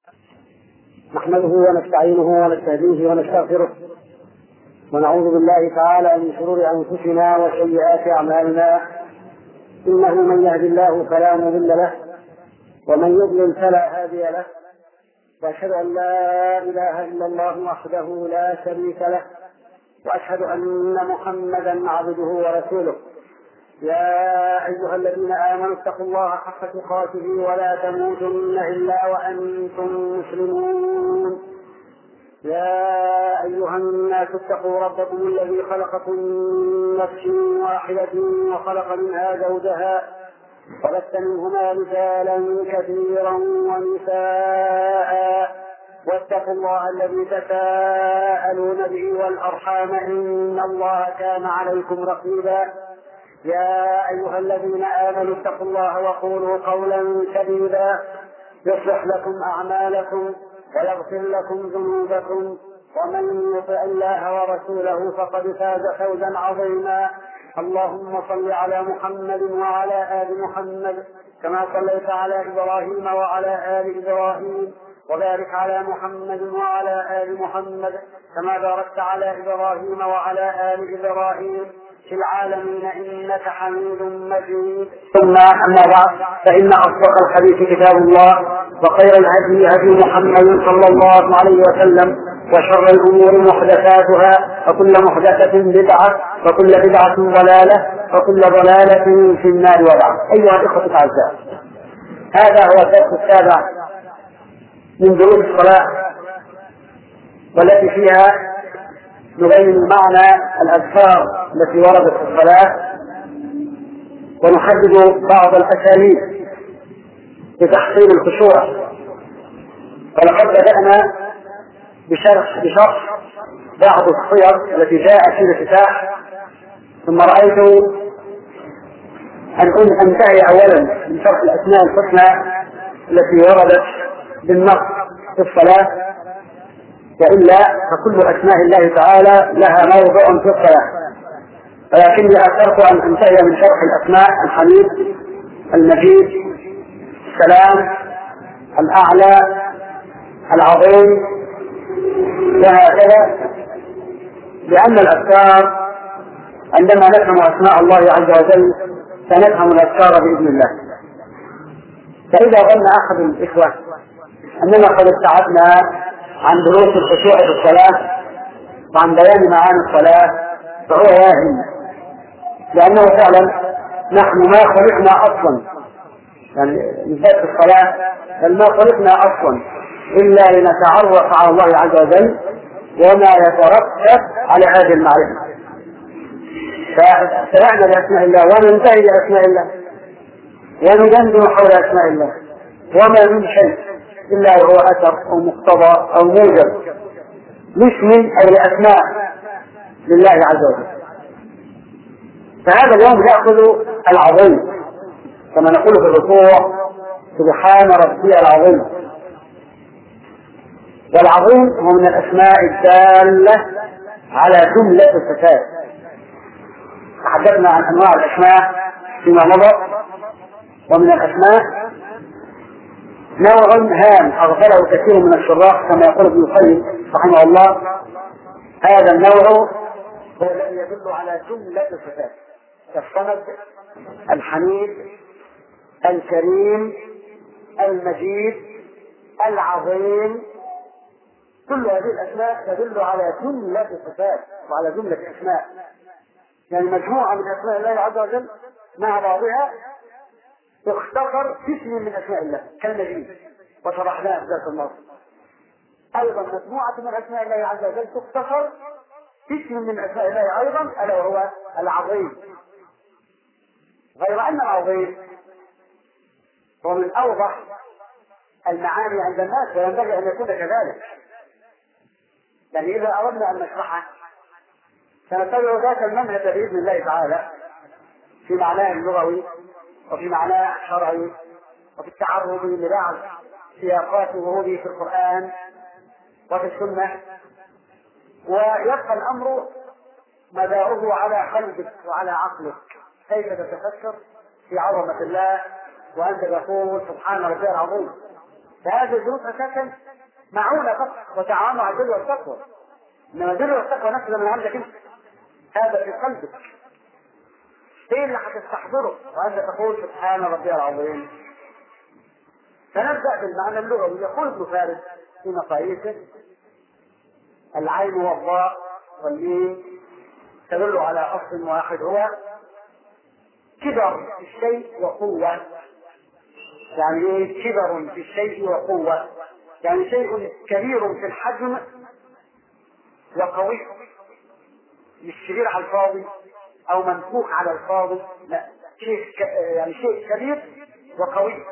نحمده ونستعينه ونستهديه ونستغفره ونعوذ بالله تعالى من شرور انفسنا وسيئات اعمالنا انه من يهد الله فلا مضل له ومن يضلل فلا هادي له واشهد ان لا اله الا الله وحده لا شريك له واشهد ان محمدا عبده ورسوله يا أيها الذين آمنوا اتقوا الله حق تقاته ولا تموتن إلا وأنتم مسلمون يا أيها الناس اتقوا ربكم الذي خلقكم من نفس واحدة وخلق منها زوجها وبث منهما رجالا كثيرا ونساء واتقوا الله الذي تساءلون به والأرحام إن الله كان عليكم رقيبا يا أيها الذين آمنوا اتقوا الله وقولوا قولا سديدا يصلح لكم أعمالكم ويغفر لكم ذنوبكم ومن يطع الله ورسوله فقد فاز فوزا عظيما اللهم صل على محمد وعلى آل محمد كما صليت على إبراهيم وعلى آل إبراهيم وبارك على محمد وعلى آل محمد كما باركت على إبراهيم وعلى آل إبراهيم في العالمين إنك حميد مجيد ثم أما بعد فإن أصدق الحديث كتاب الله وخير الهدي هدي محمد صلى الله عليه وسلم وشر الأمور محدثاتها وكل محدثة بدعة وكل بدعة ضلالة وكل ضلالة في النار وبعد أيها الإخوة الأعزاء هذا هو الدرس السابع من دروس الصلاة والتي فيها نبين معنى الأذكار التي وردت في الصلاة ونحدد بعض الأساليب لتحصيل الخشوع ولقد بدأنا بشرح بشرح بعض الصيغ التي جاءت في الافتتاح ثم رأيت أن أنتهي أولا من شرح الأسماء الحسنى التي وردت بالنص في الصلاة وإلا فكل أسماء الله تعالى لها موضع في الصلاة ولكني أثرت أن أنتهي من شرح الأسماء الحميد المجيد السلام الأعلى العظيم وهكذا لأن الأذكار عندما نفهم أسماء الله عز وجل سنفهم الأذكار بإذن الله فإذا ظن أحد الإخوة أننا قد ابتعدنا عن دروس الخشوع في الصلاة وعن بيان معاني الصلاة فهو واهم لأنه فعلا نحن ما خلقنا أصلا يعني من في الصلاة بل ما خلقنا أصلا إلا لنتعرف على الله عز وجل وما يترتب على هذه المعرفة فسمعنا بأسماء الله وننتهي بأسماء الله وندندن حول أسماء الله وما من شيء إلا وهو أثر أو مقتضى أو موجب لاسم أو لأسماء لله عز وجل فهذا اليوم يأخذ العظيم كما نقول في الركوع سبحان ربي العظيم والعظيم هو من الأسماء الدالة على جملة الصفات تحدثنا عن أنواع الأسماء فيما مضى ومن الأسماء نوع هام أغفله كثير من الشراح كما يقول ابن القيم رحمه الله هذا النوع هو الذي يدل على جملة الصفات كالصمد الحميد الكريم المجيد العظيم كل هذه الأسماء تدل على جملة الصفات وعلى جملة الأسماء يعني مجموعة من أسماء الله عز وجل مع بعضها يختصر اسم من اسماء الله كالنبي وشرحناه في درس الماضي ايضا مجموعه من اسماء الله عز وجل تختصر اسم من اسماء الله ايضا الا وهو العظيم غير ان العظيم هو من اوضح المعاني عند الناس وينبغي ان يكون كذلك يعني اذا اردنا ان نشرحه سنتبع ذاك المنهج باذن الله تعالى في معناه اللغوي وفي معناه الشرعي وفي التعرض لبعض سياقات وروده في القرآن وفي السنة ويبقى الأمر مداره على قلبك وعلى عقلك كيف تتفكر في عظمة الله وأنت تقول سبحان ربي العظيم فهذه الظروف اساسا معونة فقط وتعاونوا على البر والتقوى انما البر والتقوى نفسها من عندك انت هذا في قلبك ايه اللي هتستحضره وانت تقول سبحان ربي العظيم فنبدا بالمعنى اللغوي يقول ابن فارس في مقاييسه العين والضاء والميم تدل على اصل واحد هو كبر في الشيء وقوه يعني ايه كبر في الشيء وقوه يعني شيء كبير في الحجم وقوي مش كبير على الفاضي او منفوخ على الفاضي لا شيء ك... يعني شيء كبير وقوي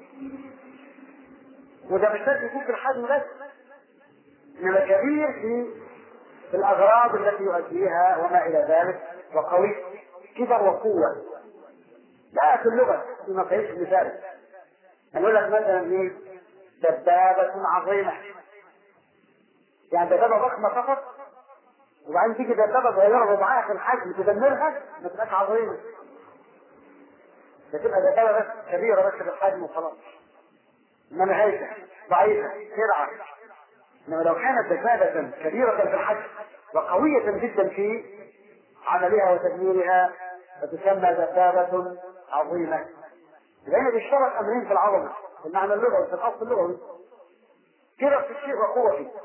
وده مش بس يكون في الحجم بس انما كبير في في الاغراض التي يؤديها وما الى ذلك وقوي كبر وقوه لا في اللغه في مقاييس المثال نقول لك مثلا ايه دبابة عظيمة يعني دبابة ضخمة فقط وبعدين تيجي دبابة صغيرة ربعها في الحجم تدمرها ما تبقاش عظيمة بتبقى دبابة بس كبيرة بس في الحجم وخلاص انما هيكة ضعيفة سرعة انما لو كانت دبابة كبيرة في الحجم وقوية جدا في عملها وتدميرها فتسمى دبابة عظيمة لأن بيشترط أمرين في العظمة المعنى اللغوي في الأصل اللغوي كبر في الشيء وقوة فيه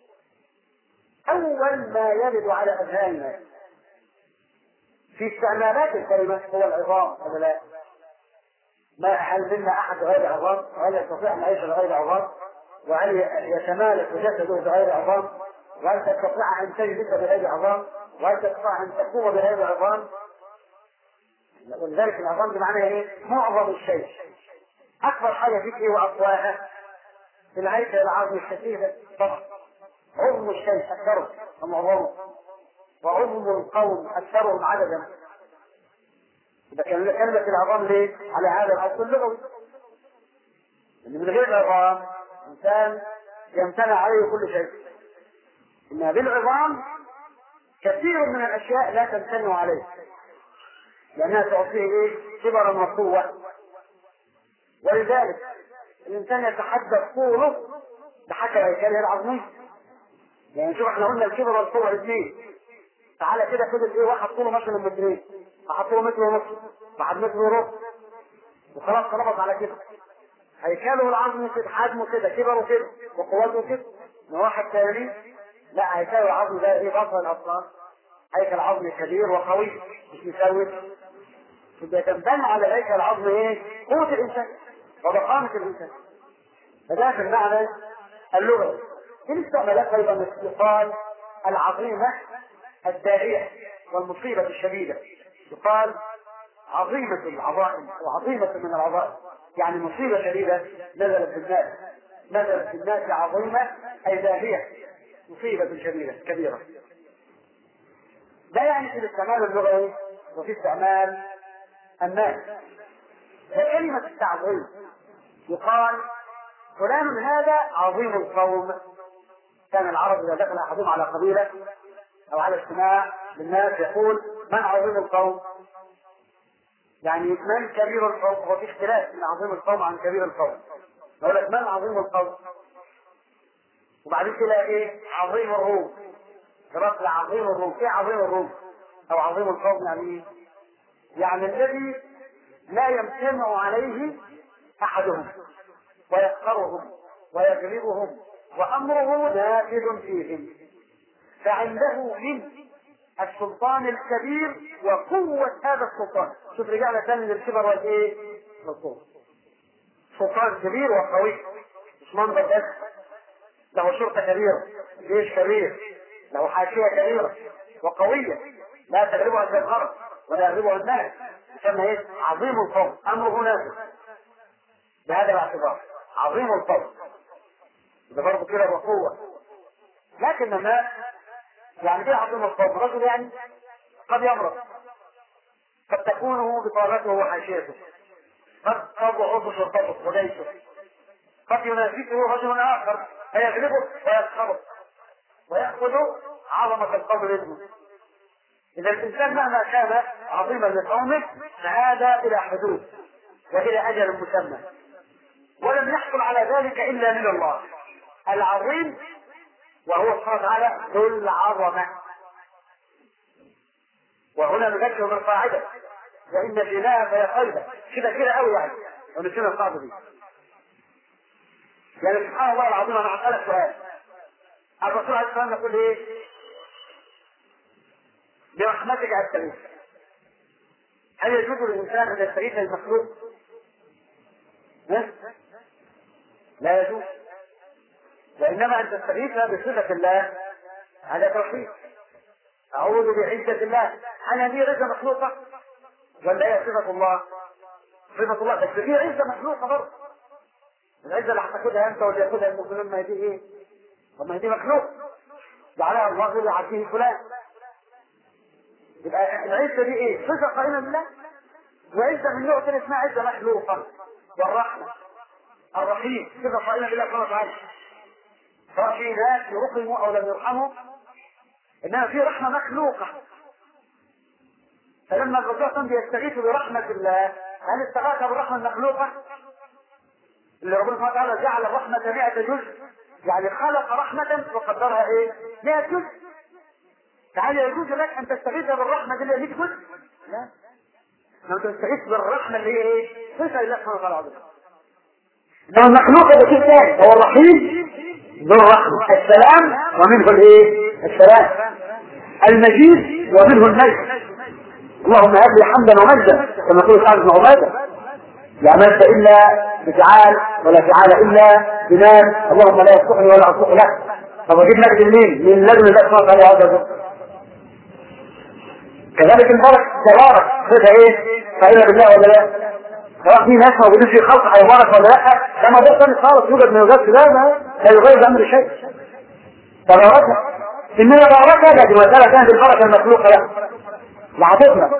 أول ما يرد على أذهاننا في استعمالات الكلمة هو العظام ولا لا؟ ما هل منا أحد غير عظام؟ وهل يستطيع أن يعيش بغير عظام؟ وهل يتمالك جسده بغير عظام؟ وهل تستطيع أن تجلس بغير عظام؟ وهل تستطيع أن تقوم بغير عظام؟ ولذلك العظام بمعنى ايه؟ معظم الشيء. اكبر حاجه فيك ايه واقواها؟ في الهيكل العظمي الكثير طبعا. عظم الشيء اكثره ومعظمه. وعظم القوم اكثرهم عددا. إذا كان كلمة العظام ليه؟ على هذا الأصل اللغوي. إن من غير العظام الإنسان يمتنع عليه كل شيء. إن بالعظام كثير من الأشياء لا تمتنع عليه. لأنها تعطيه إيه؟ كبرا وقوة ولذلك الإنسان يتحدى طوله بحسب هيكله العظمي يعني شوف احنا قلنا الكبر والقوة الاثنين تعالى كده خد ايه واحد طوله مثلا مترين واحد طوله متر ونص واحد متر وربع وخلاص خلصت على كده هيكله العظمي كده حجمه كده كبره كده وقوته كده من واحد ثاني لا هيكله العظمي ده ايه بطل اصلا هيكل عظمي كبير وقوي مش مسوي يبقى تنبني على هيكل العظم ايه؟ قوة الإنسان وضخامة الإنسان فده في المعنى اللغوي في الاستعمالات أيضا يقال العظيمة الداعية والمصيبة الشديدة يقال عظيمة العظائم وعظيمة من العظائم يعني مصيبة شديدة نزلت بالناس نزلت بالناس عظيمة أي داهية مصيبة شديدة كبيرة ده يعني في الاستعمال اللغوي وفي استعمال الناس فكلمة التعظيم يقال فلان هذا عظيم القوم كان العرب إذا دخل أحدهم على قبيلة أو على اجتماع للناس يقول من عظيم القوم؟ يعني من كبير القوم؟ هو في اختلاف من عظيم القوم عن كبير القوم. يقول لك من عظيم القوم؟ وبعدين تلاقي ايه؟ عظيم الروم. دراسة عظيم الروم، ايه عظيم الروم؟ أو عظيم القوم يعني ايه؟ يعني الذي لا يمتنع عليه احدهم ويقهرهم ويغلبهم وامره نافذ فيهم فعنده من السلطان الكبير وقوة هذا السلطان شوف رجعنا تاني للكبر والايه؟ والقوة سلطان كبير وقوي مش منظر بس له شرطة كبيرة جيش كبير له حاشية كبيرة وقوية لا تغلبها الا الارض ولا يغلبها الناس يسمى ايه؟ عظيم القوم امره نافذ بهذا الاعتبار عظيم القوم ده برضه كده بقوة لكن الناس يعني ايه عظيم القوم؟ رجل يعني قد يمرض قد تكون بطانته وحاشيته قد تضعف شرطته وليسه قد ينافسه رجل اخر فيغلبه ويسخره ويأخذ عظمة القوم منه إذا الإنسان مهما كان عظيما لقومه فهذا إلى حدود وإلى أجل مسمى ولم يحصل على ذلك الا من الله العظيم وهو سبحانه وتعالى ذو العظمه وهنا نذكر بالقاعده وان الجنايه فهي قلبه كده كده قوي يعني ونسينا القاعده دي يعني سبحان الله العظيم انا هسالك سؤال الرسول عليه الصلاه والسلام يقول ايه؟ برحمتك استغيث هل يجوز للانسان ان يستغيث المخلوق؟ ها؟ لا يجوز وانما ان تستغيث بصفه الله هذا توحيد اعوذ بعزه الله انا لي عزه مخلوقه ولا هي صفه الله؟ صفه الله بس في عزه مخلوقه برضه العزه اللي هتاخدها انت واللي ياخدها المؤمنون ما هي دي ايه؟ طب ما هي دي مخلوق جعلها الله اللي عبده فلان يبقى العزه دي ايه؟ صفه قائمه بالله وعزه من نوع ثاني اسمها عزه مخلوقه والرحمه الرحيم صفه قائمه بالله سبحانه وتعالى سواء في ناس يرحموا او لم يرحموا انما في رحمه مخلوقه فلما الرسول صلى بيستغيث برحمه الله هل استغاث بالرحمه المخلوقه؟ اللي ربنا سبحانه وتعالى جعل الرحمه 100 جزء يعني خلق رحمه وقدرها ايه؟ 100 جزء فهل يجوز لك ان تستغيث بالرحمه دي اللي هي 100 جزء؟ لا لو تستغيث بالرحمه اللي هي ايه؟ صفه لله سبحانه وتعالى عظيم انما المخلوق ده شيء ثاني هو الرحيم ذو الرحمه السلام ومنه الايه؟ السلام المجيد ومنه المجد اللهم هب لي حمدا ومجدا كما يقول سعد بن عباده لا مجد الا بفعال ولا فعال الا بنام اللهم لا يصلحني ولا اصلح لك طب اجيب مجد منين؟ من لازم الله سبحانه وتعالى عز وجل كذلك البرك تبارك صفه ايه؟ قائله بالله ولا لا؟ سواء في ناس موجودين في خلق هيبارك ولا لا ده موضوع ثاني خالص يوجد من وجود لا ما لا يغير امر شيء تبارك انما بارك ده دي مساله كانت البركه المخلوقه لا لعطتنا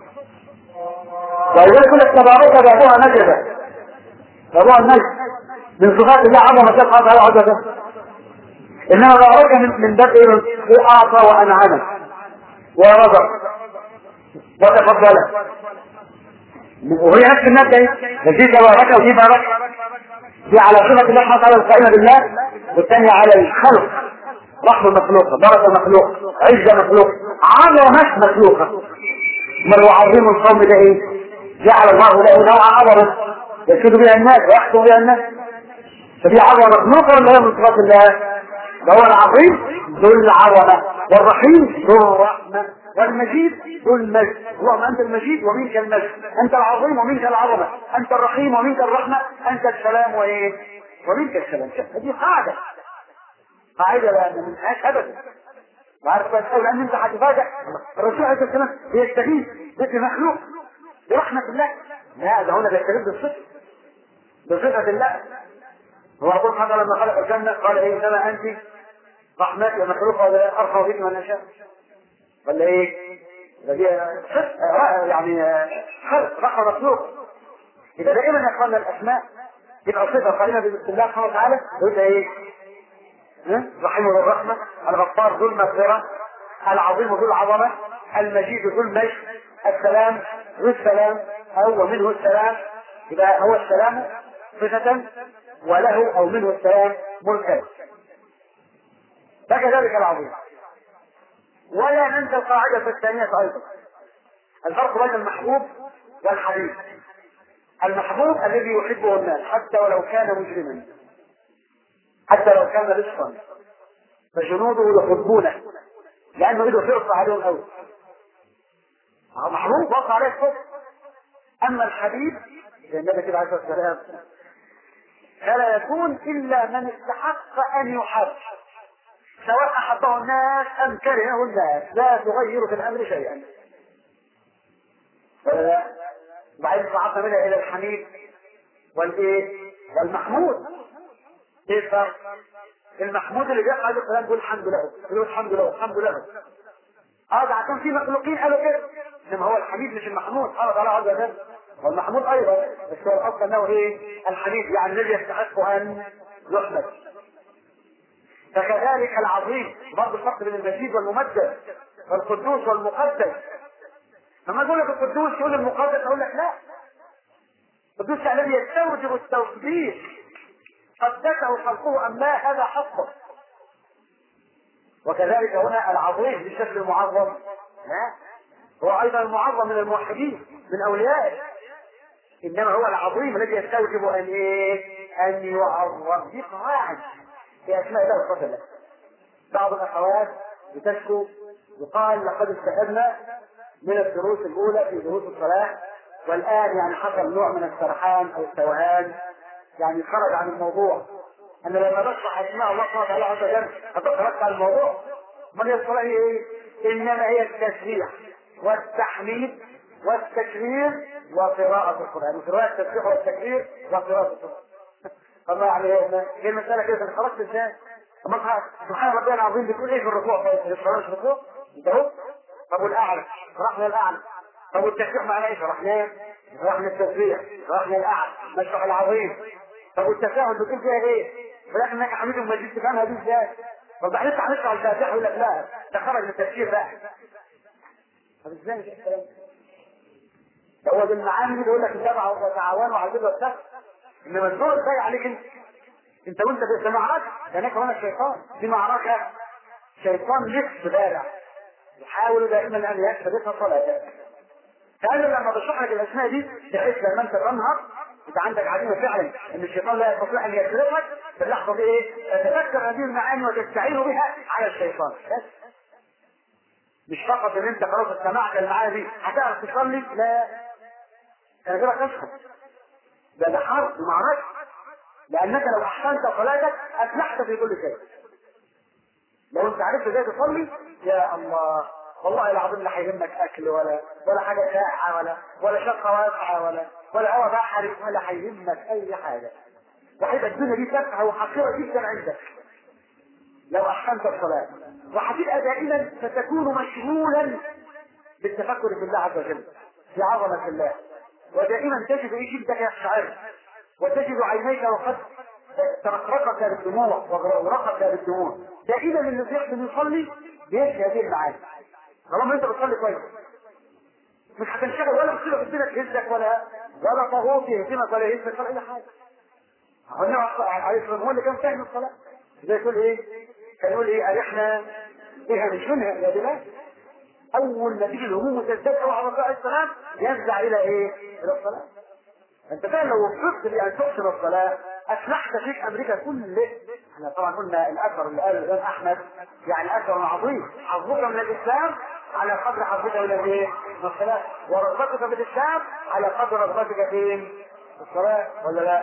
ولذلك كل التبارك بابوها نجدة بابوها النجد من صفات الله عظمة سبحانه وتعالى عز وجل انما بارك من من باب ايه اعطى وانعم ورزق وتفضل وهي نفس المادة ايه دي تبارك ودي بارك دي على صفة الله سبحانه وتعالى القائمة بالله والثانية على الخلق رحمة مخلوقة بركة مخلوقة عزة مخلوقة عظمة مخلوقة من يعظم القوم ده ايه جعل الله له نوع عظمة يسود بها الناس ويحكم بها الناس فدي عظمة مخلوقة ولا هي من صفات الله ده هو العظيم ذو العظمة والرحيم ذو الرحمة والمجيد ذو المجد اللهم انت المجيد ومنك المجد انت العظيم ومنك العظمة انت الرحيم ومنك الرحمة انت السلام وايه ومنك السلام هذه قاعدة قاعدة لا منهاش ابدا وعارف كويس قوي لان انت هتفاجئ الرسول عليه الصلاه والسلام بيستغيث بمخلوق برحمة الله لا ده هنا بيستغيث بالصفة بصفة الله هو يقول حتى لما خلق الجنة قال ايه انما انت رحمتي ومخلوقة ولا ارحم بك من اشاء ولا ايه؟ ده دي صفة يعني خلق رحمة مخلوق يبقى دائما يا اخوانا الاسماء يبقى صفة قائمة بسم الله سبحانه وتعالى ويبقى ايه؟ رحيم ذو الرحمة الغفار ذو المغفرة العظيم ذو العظمة المجيد ذو المجد السلام ذو السلام هو منه السلام يبقى هو السلام صفة وله أو منه السلام ملكا فكذلك العظيم ولا ننسى القاعدة الثانية أيضا الفرق بين المحبوب والحبيب المحبوب الذي يحبه الناس حتى ولو كان مجرما حتى لو كان رزقا فجنوده يحبونه لانه ايده فرصه عليهم قوي محبوب وقع عليه الكفر اما الحبيب زي النبي كده عليه الصلاه والسلام فلا يكون الا من استحق ان يحب سواء احبه الناس ام كرهه الناس لا تغير في الامر شيئا وبعدين صعدنا منها الى الحميد والايه والمحمود ايه الفرق؟ المحمود اللي جاء عليه السلام يقول الحمد له يقول الحمد له الحمد له اه ده عشان في مخلوقين قالوا كده انما هو الحميد مش المحمود قال تعالى عز وجل والمحمود ايضا بس هو الاصل انه ايه الحميد يعني الذي يستحق ان يحمد فكذلك العظيم برضه الفرق بين المجيد والممجد والقدوس والمقدس لما يقول لك القدوس يقول المقدس اقول لك لا القدوس الذي يستوجب التوحيد قدسه خلقه ام لا هذا حقه وكذلك هنا العظيم بشكل معظم لا هو ايضا المعظم من الموحدين من اوليائه انما هو العظيم الذي يستوجب ان ايه ان يعظم دي قواعد في اسماء الله وصفات الله بعض الاخوات بتشكو يقال لقد استفدنا من الدروس الاولى في دروس الصلاه والان يعني حصل نوع من السرحان او التوهان يعني خرج عن الموضوع انا لما بشرح اسماء الله سبحانه وتعالى عز وجل هتخرج عن الموضوع امال هي الصلاه هي ايه؟ انما هي التسبيح والتحميد والتكبير وقراءة القرآن وفي رواية التسبيح والتكبير وقراءة القرآن طب يعني هي المسألة كده انت خرجت ازاي؟ طب سبحان ربي العظيم بتقول ايه في الركوع طيب؟ في الصلاة مش ركوع؟ انت اهو طب والاعلى شرحنا الاعلى طب والتسبيح معناه ايه؟ شرحناه شرحنا التسبيح شرحنا الاعلى نشرح العظيم طب والتساهل بتقول فيها ايه؟ في الاخر انك حميد ومجيد تفهمها دي ازاي؟ طب بعدين انت هنشرح الفاتحه يقول لك لا ده خرج من التفسير بقى طب ازاي مش الكلام ده؟ هو بالمعاني اللي يقول لك اتبعوا وتعاونوا على البر والتقوى انما الدور الجاي عليك انت انت وانت في معركه هناك هنا الشيطان في معركه شيطان لسه بارع يحاول دائما ان يكسب صلاتك فانا لما بشرح لك الاسماء دي بحيث لما انت تنهض انت عندك عزيمه فعلا ان الشيطان لا يستطيع ان يسرقك في اللحظه دي ايه؟ تتذكر هذه المعاني وتستعين بها على الشيطان بس مش فقط ان انت خلاص استمعت المعاني دي هتعرف تصلي لا كان غيرك اسكت ده ده حرب معركه لانك لو احسنت صلاتك افلحت في كل شيء لو انت عرفت ازاي تصلي يا الله والله العظيم لا هيهمك اكل ولا ولا حاجه ساعه ولا ولا شقه واسعه ولا ولا هوا بحري ولا هيهمك اي حاجه وهيبقى الدنيا دي تافهه وحقيره جدا عندك لو احسنت الصلاه وهتبقى دائما ستكون مشغولا بالتفكر في الله عز وجل في عظمه الله ودائما تجد ايه جلدك يشعر وتجد عينيك وقد ترقرقك بالدموع وغرقك بالدموع دائما اللي بيحسن يصلي بيحكي هذه المعاني طالما انت بتصلي كويس مش هتنشغل ولا بتصير ربنا تهزك ولا ولا طاغوت يهزمك ولا يهزك ولا اي حاجه النبي عليه الصلاه هو اللي كان فاهم الصلاه زي يقول ايه؟ كان يقول ايه؟ ارحنا بها مش منها يا بلاد اول ما تيجي الهموم وتزداد قوي على الرسول عليه السلام يفزع الى ايه؟ الى الصلاه انت فاهم لو وفقت بان تحسن الصلاه افلحت فيك امريكا كله احنا طبعا قلنا الاثر اللي قاله الامام احمد يعني اثر عظيم حظك من الاسلام على قدر حظك من الايه؟ من الصلاه ورغبتك في الاسلام على قدر رغبتك فين؟ في الصلاه ولا لا؟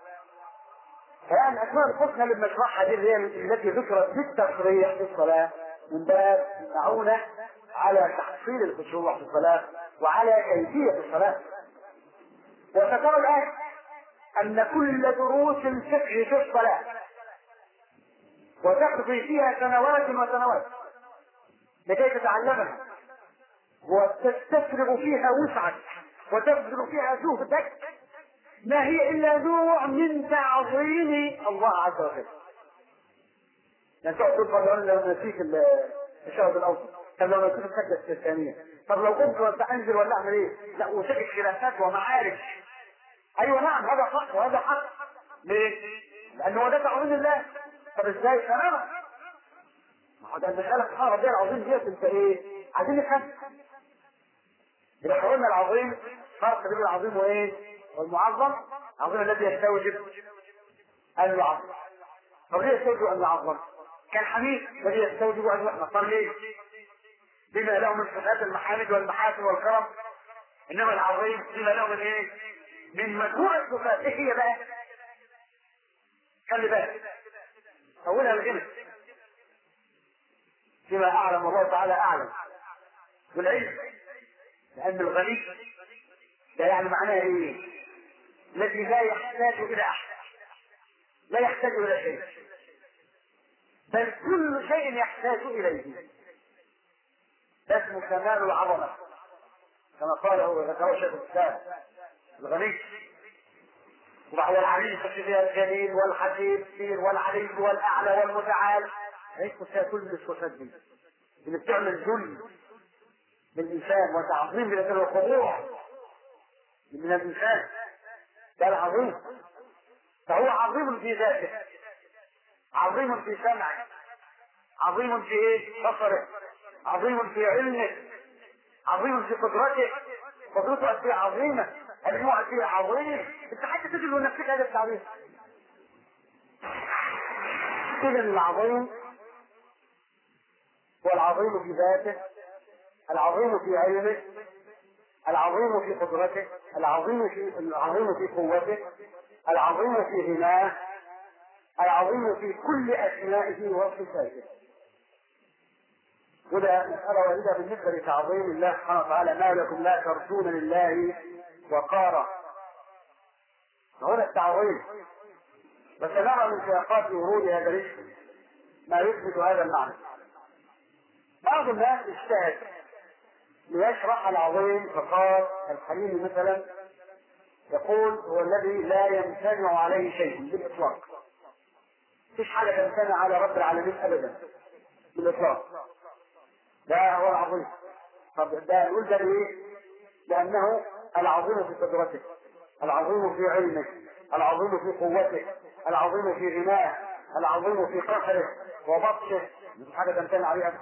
فالان اسماء الحسنى اللي بنشرحها دي اللي هي التي ذكرت بالتصريح في الصلاه من باب المعونه على تحصيل الخشوع في الصلاه وعلى كيفيه الصلاه وسترى الآن أن كل دروس الفقه في الصلاة وتقضي فيها سنوات وسنوات لكي تتعلمها وتستفرغ فيها وسعك وتبذل فيها جهدك ما هي إلا نوع من تعظيم الله عز وجل يعني تقعد تقول لو نسيك الشهد الأوسط طب لو نسيك السجدة الثانية طب لو قمت ولا انزل ولا اعمل ايه؟ لا وسكت خلافات ومعارك ايوه نعم هذا حق وهذا حق ليه؟ لان هو ده تعظيم الله طب ازاي؟ تماما ما هو ده المسألة سبحان ربي العظيم ديت انت ايه؟ عايزين نفهم إذا قلنا العظيم فرق بين العظيم وايه؟ والمعظم العظيم الذي يستوجب أن يعظم طب ليه يستوجب أن يعظم؟ كان حميد الذي يستوجب أن يحمد طب ليه؟ بما له من صفات المحامد والمحاسن والكرم انما العظيم بما له من ايه؟ من مجموعة صفات ايه هي بقى؟ خلي بالك اولها الغنى فيما اعلم الله تعالى اعلم والعلم لان الغني ده يعني معناه ايه؟ الذي لا يحتاج الى احد لا يحتاج الى شيء بل كل شيء يحتاج اليه اسمه كمال العظمه كما قاله ذكره شيخ الاسلام الغني وهو العليم فيها الجليل والحديث والعلي والاعلى والمتعال هيك فيها كل الصفات دي اللي بتعمل ذل للانسان وتعظيم للانسان وخضوع من الانسان ده العظيم فهو عظيم في ذاته عظيم في سمعه عظيم في ايه بصره عظيم في علمه عظيم في قدرته قدرته قد ايه عظيمه علمه قد ايه عظيم انت حتى تجد لنفسك هذا التعبير اذا العظيم هو العظيم في ذاته العظيم في علمه العظيم في قدرته العظيم في العظيم في قوته العظيم في غناه العظيم في كل اسمائه وصفاته وده مسألة واحدة بالنسبة لتعظيم الله سبحانه وتعالى ما لكم لا ترجون لله وقارا هنا التعظيم وسنرى من سياقات ورود هذا الاسم ما يثبت هذا المعنى بعض الناس اجتهد ليشرح العظيم فقال الحليم مثلا يقول هو الذي لا يمتنع عليه شيء بالاطلاق مفيش حاجه تمتنع على رب العالمين ابدا بالاطلاق ده هو العظيم طب ده نقول ده ليه؟ لانه العظيم في قدرته العظيم في علمه العظيم في قوته العظيم في غناه العظيم في قهره وبطشه مش حاجه تمتنع عليها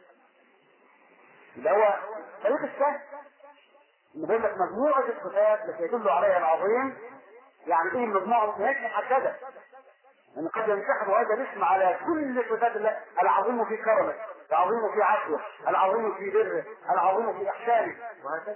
ده هو طريق السهل بيقول لك مجموعة الصفات التي يدل عليها العظيم يعني ايه مجموعة مش محددة ان قد ينسحب هذا الاسم على كل صفات الله العظيم في كرمه العظيم في عفوه العظيم في بره العظيم في احسانه وهكذا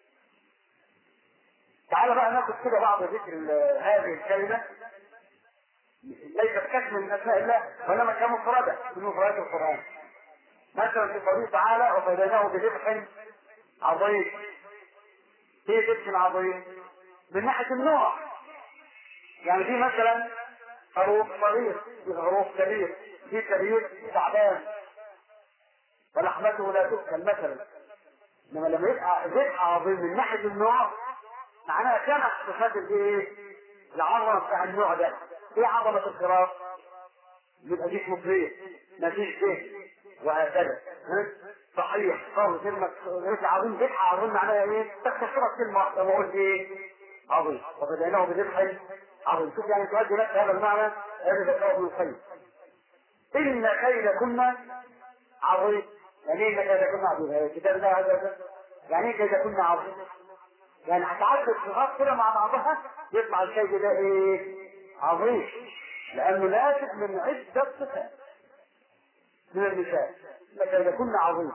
تعال بقى ناخذ كده بعض ذكر هذه الكلمة ليست كسم من اسماء الله وانما كمفردة من مفردات القرآن مثلا في قوله تعالى وفديناه بذبح عظيم ايه ذبح عظيم من ناحية النوع يعني في مثلا خروف صغير في خروف كبير في كبير تعبان ولحمته لا تؤكل مثلا انما لما يبقى ذبح عظيم من ناحية النوع معناها كانت صفات الايه؟ العظمة بتاع النوع ده ايه عظمة الخراف؟ يبقى جسمه كبير مفيش به وهكذا صحيح قول كلمة ليس عظيم ذبح عظيم معناها ايه؟ تكتشفت كلمة واحدة ما قلت ايه؟ عظيم وفديناه بذبح عظيم شوف يعني تؤدي نفس هذا المعنى هذا ذكره ابن القيم إن كيدكن عظيم يعني ايه كيدكن عظيم؟ هذا الكتاب ده هذا يعني ايه كيدكن عظيم؟ يعني هتعدد صفات كده مع بعضها يطلع الكيد ده ايه؟ عظيم لأنه ناتج من عدة صفات من النساء لكن يكون عظيم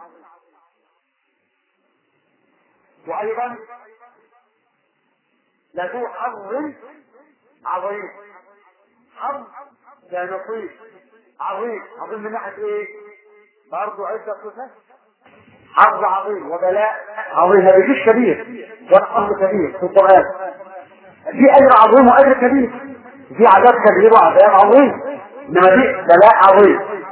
وأيضا له حظ عظيم حظ كنصيب عظيم عظيم من ناحية ايه؟ برضه عدة صفات حظ عظيم وبلاء عظيم ما بيجيش كبير ولا حظ كبير في القرآن في أجر عظيم وأجر كبير في عذاب كبير وعذاب عظيم انما دي بلاء عظيم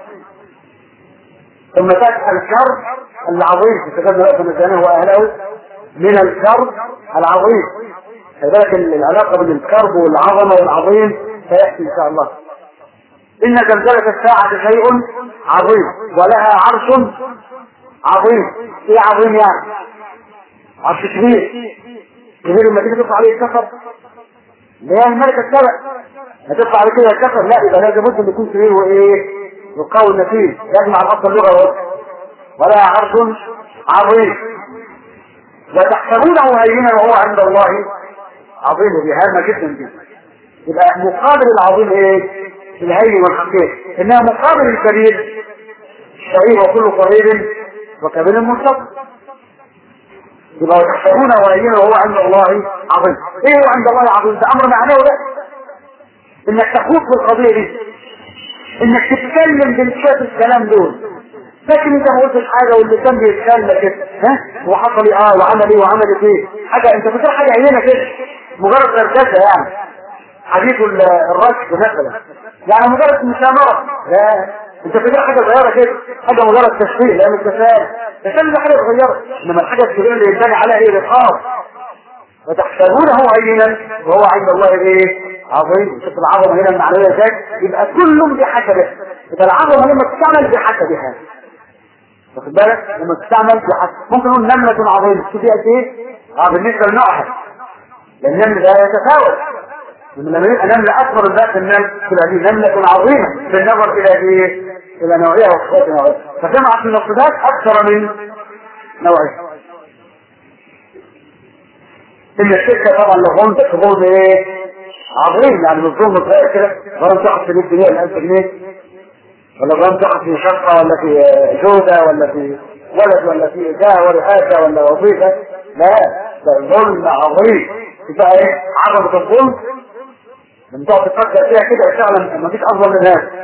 ثم تأتي الكرب العظيم في كتاب الله مكانه واهله من الكرب العظيم فذلك العلاقه بين الكرب والعظمه والعظيم سياتي ان شاء الله ان زلزله الساعه شيء عظيم ولها عرش عظيم ايه عظيم يعني عرش كبير كبير لما تيجي تطلع عليه الكفر اللي هي الملكة السبع هتطلع على كده الكفر لا يبقى لازم بد يكون كبير وايه يقوي النتيج يجمع الاصل اللغة ولا عرض عظيم وتحسبونه هينا وهو عند الله عظيم دي هامة جدا دي يبقى مقابل العظيم ايه الهين والحقير انها مقابل الكبير الصغير وكل صغير وكبير منتصف يبقى تحسبونه هينا وهو عند الله عظيم ايه هو عند الله عظيم ده امر معنوي ده انك تخوض في القضيه دي انك تتكلم بالشوية الكلام دول لكن انت ما قلتش حاجه واللي كان بيتكلم كده ها وحصل ايه اه وعمل ايه وعمل ايه حاجه انت بتقول حاجه عينه كده مجرد غرزه يعني حديث الرشد مثلا يعني مجرد مسامره لا انت بتقول حاجه صغيره كده حاجه مجرد تشبيه لا مش تسال تسال حاجه صغيره انما الحاجه الكبيره اللي ينبني عليها ايه رقاب وتحسبونه هينا وهو عند الله ايه عظيم شوف العظمه هنا المعنويه ازاي يبقى كل بحسبه يبقى العظمه لما تستعمل بحسبها واخد بالك لما تستعمل بحسب ممكن نقول نملة عظيمة شوف قد ايه اه بالنسبة لنوعها لان النمل ده يتفاوت لما يبقى نملة أكبر الناس النمل تبقى دي نملة عظيمة بالنظر إلى إيه؟ إلى نوعية وصفات نوعية فجمعت من الصفات أكثر من نوعية إن الشركة طبعا لو ظلم بس ظلم إيه؟ عظيم يعني مش ظلم صغير كده ظلم تاخد في 100 جنيه ولا 1000 جنيه ولا ظلم تاخد في شقة ولا في جودة ولا في ولد ولا في إيجاه ورئاسة ولا وظيفة لا ده ظلم عظيم يبقى إيه؟ عظمة الظلم لما تقعد تفكر فيها كده فعلا ما فيش افضل من هذا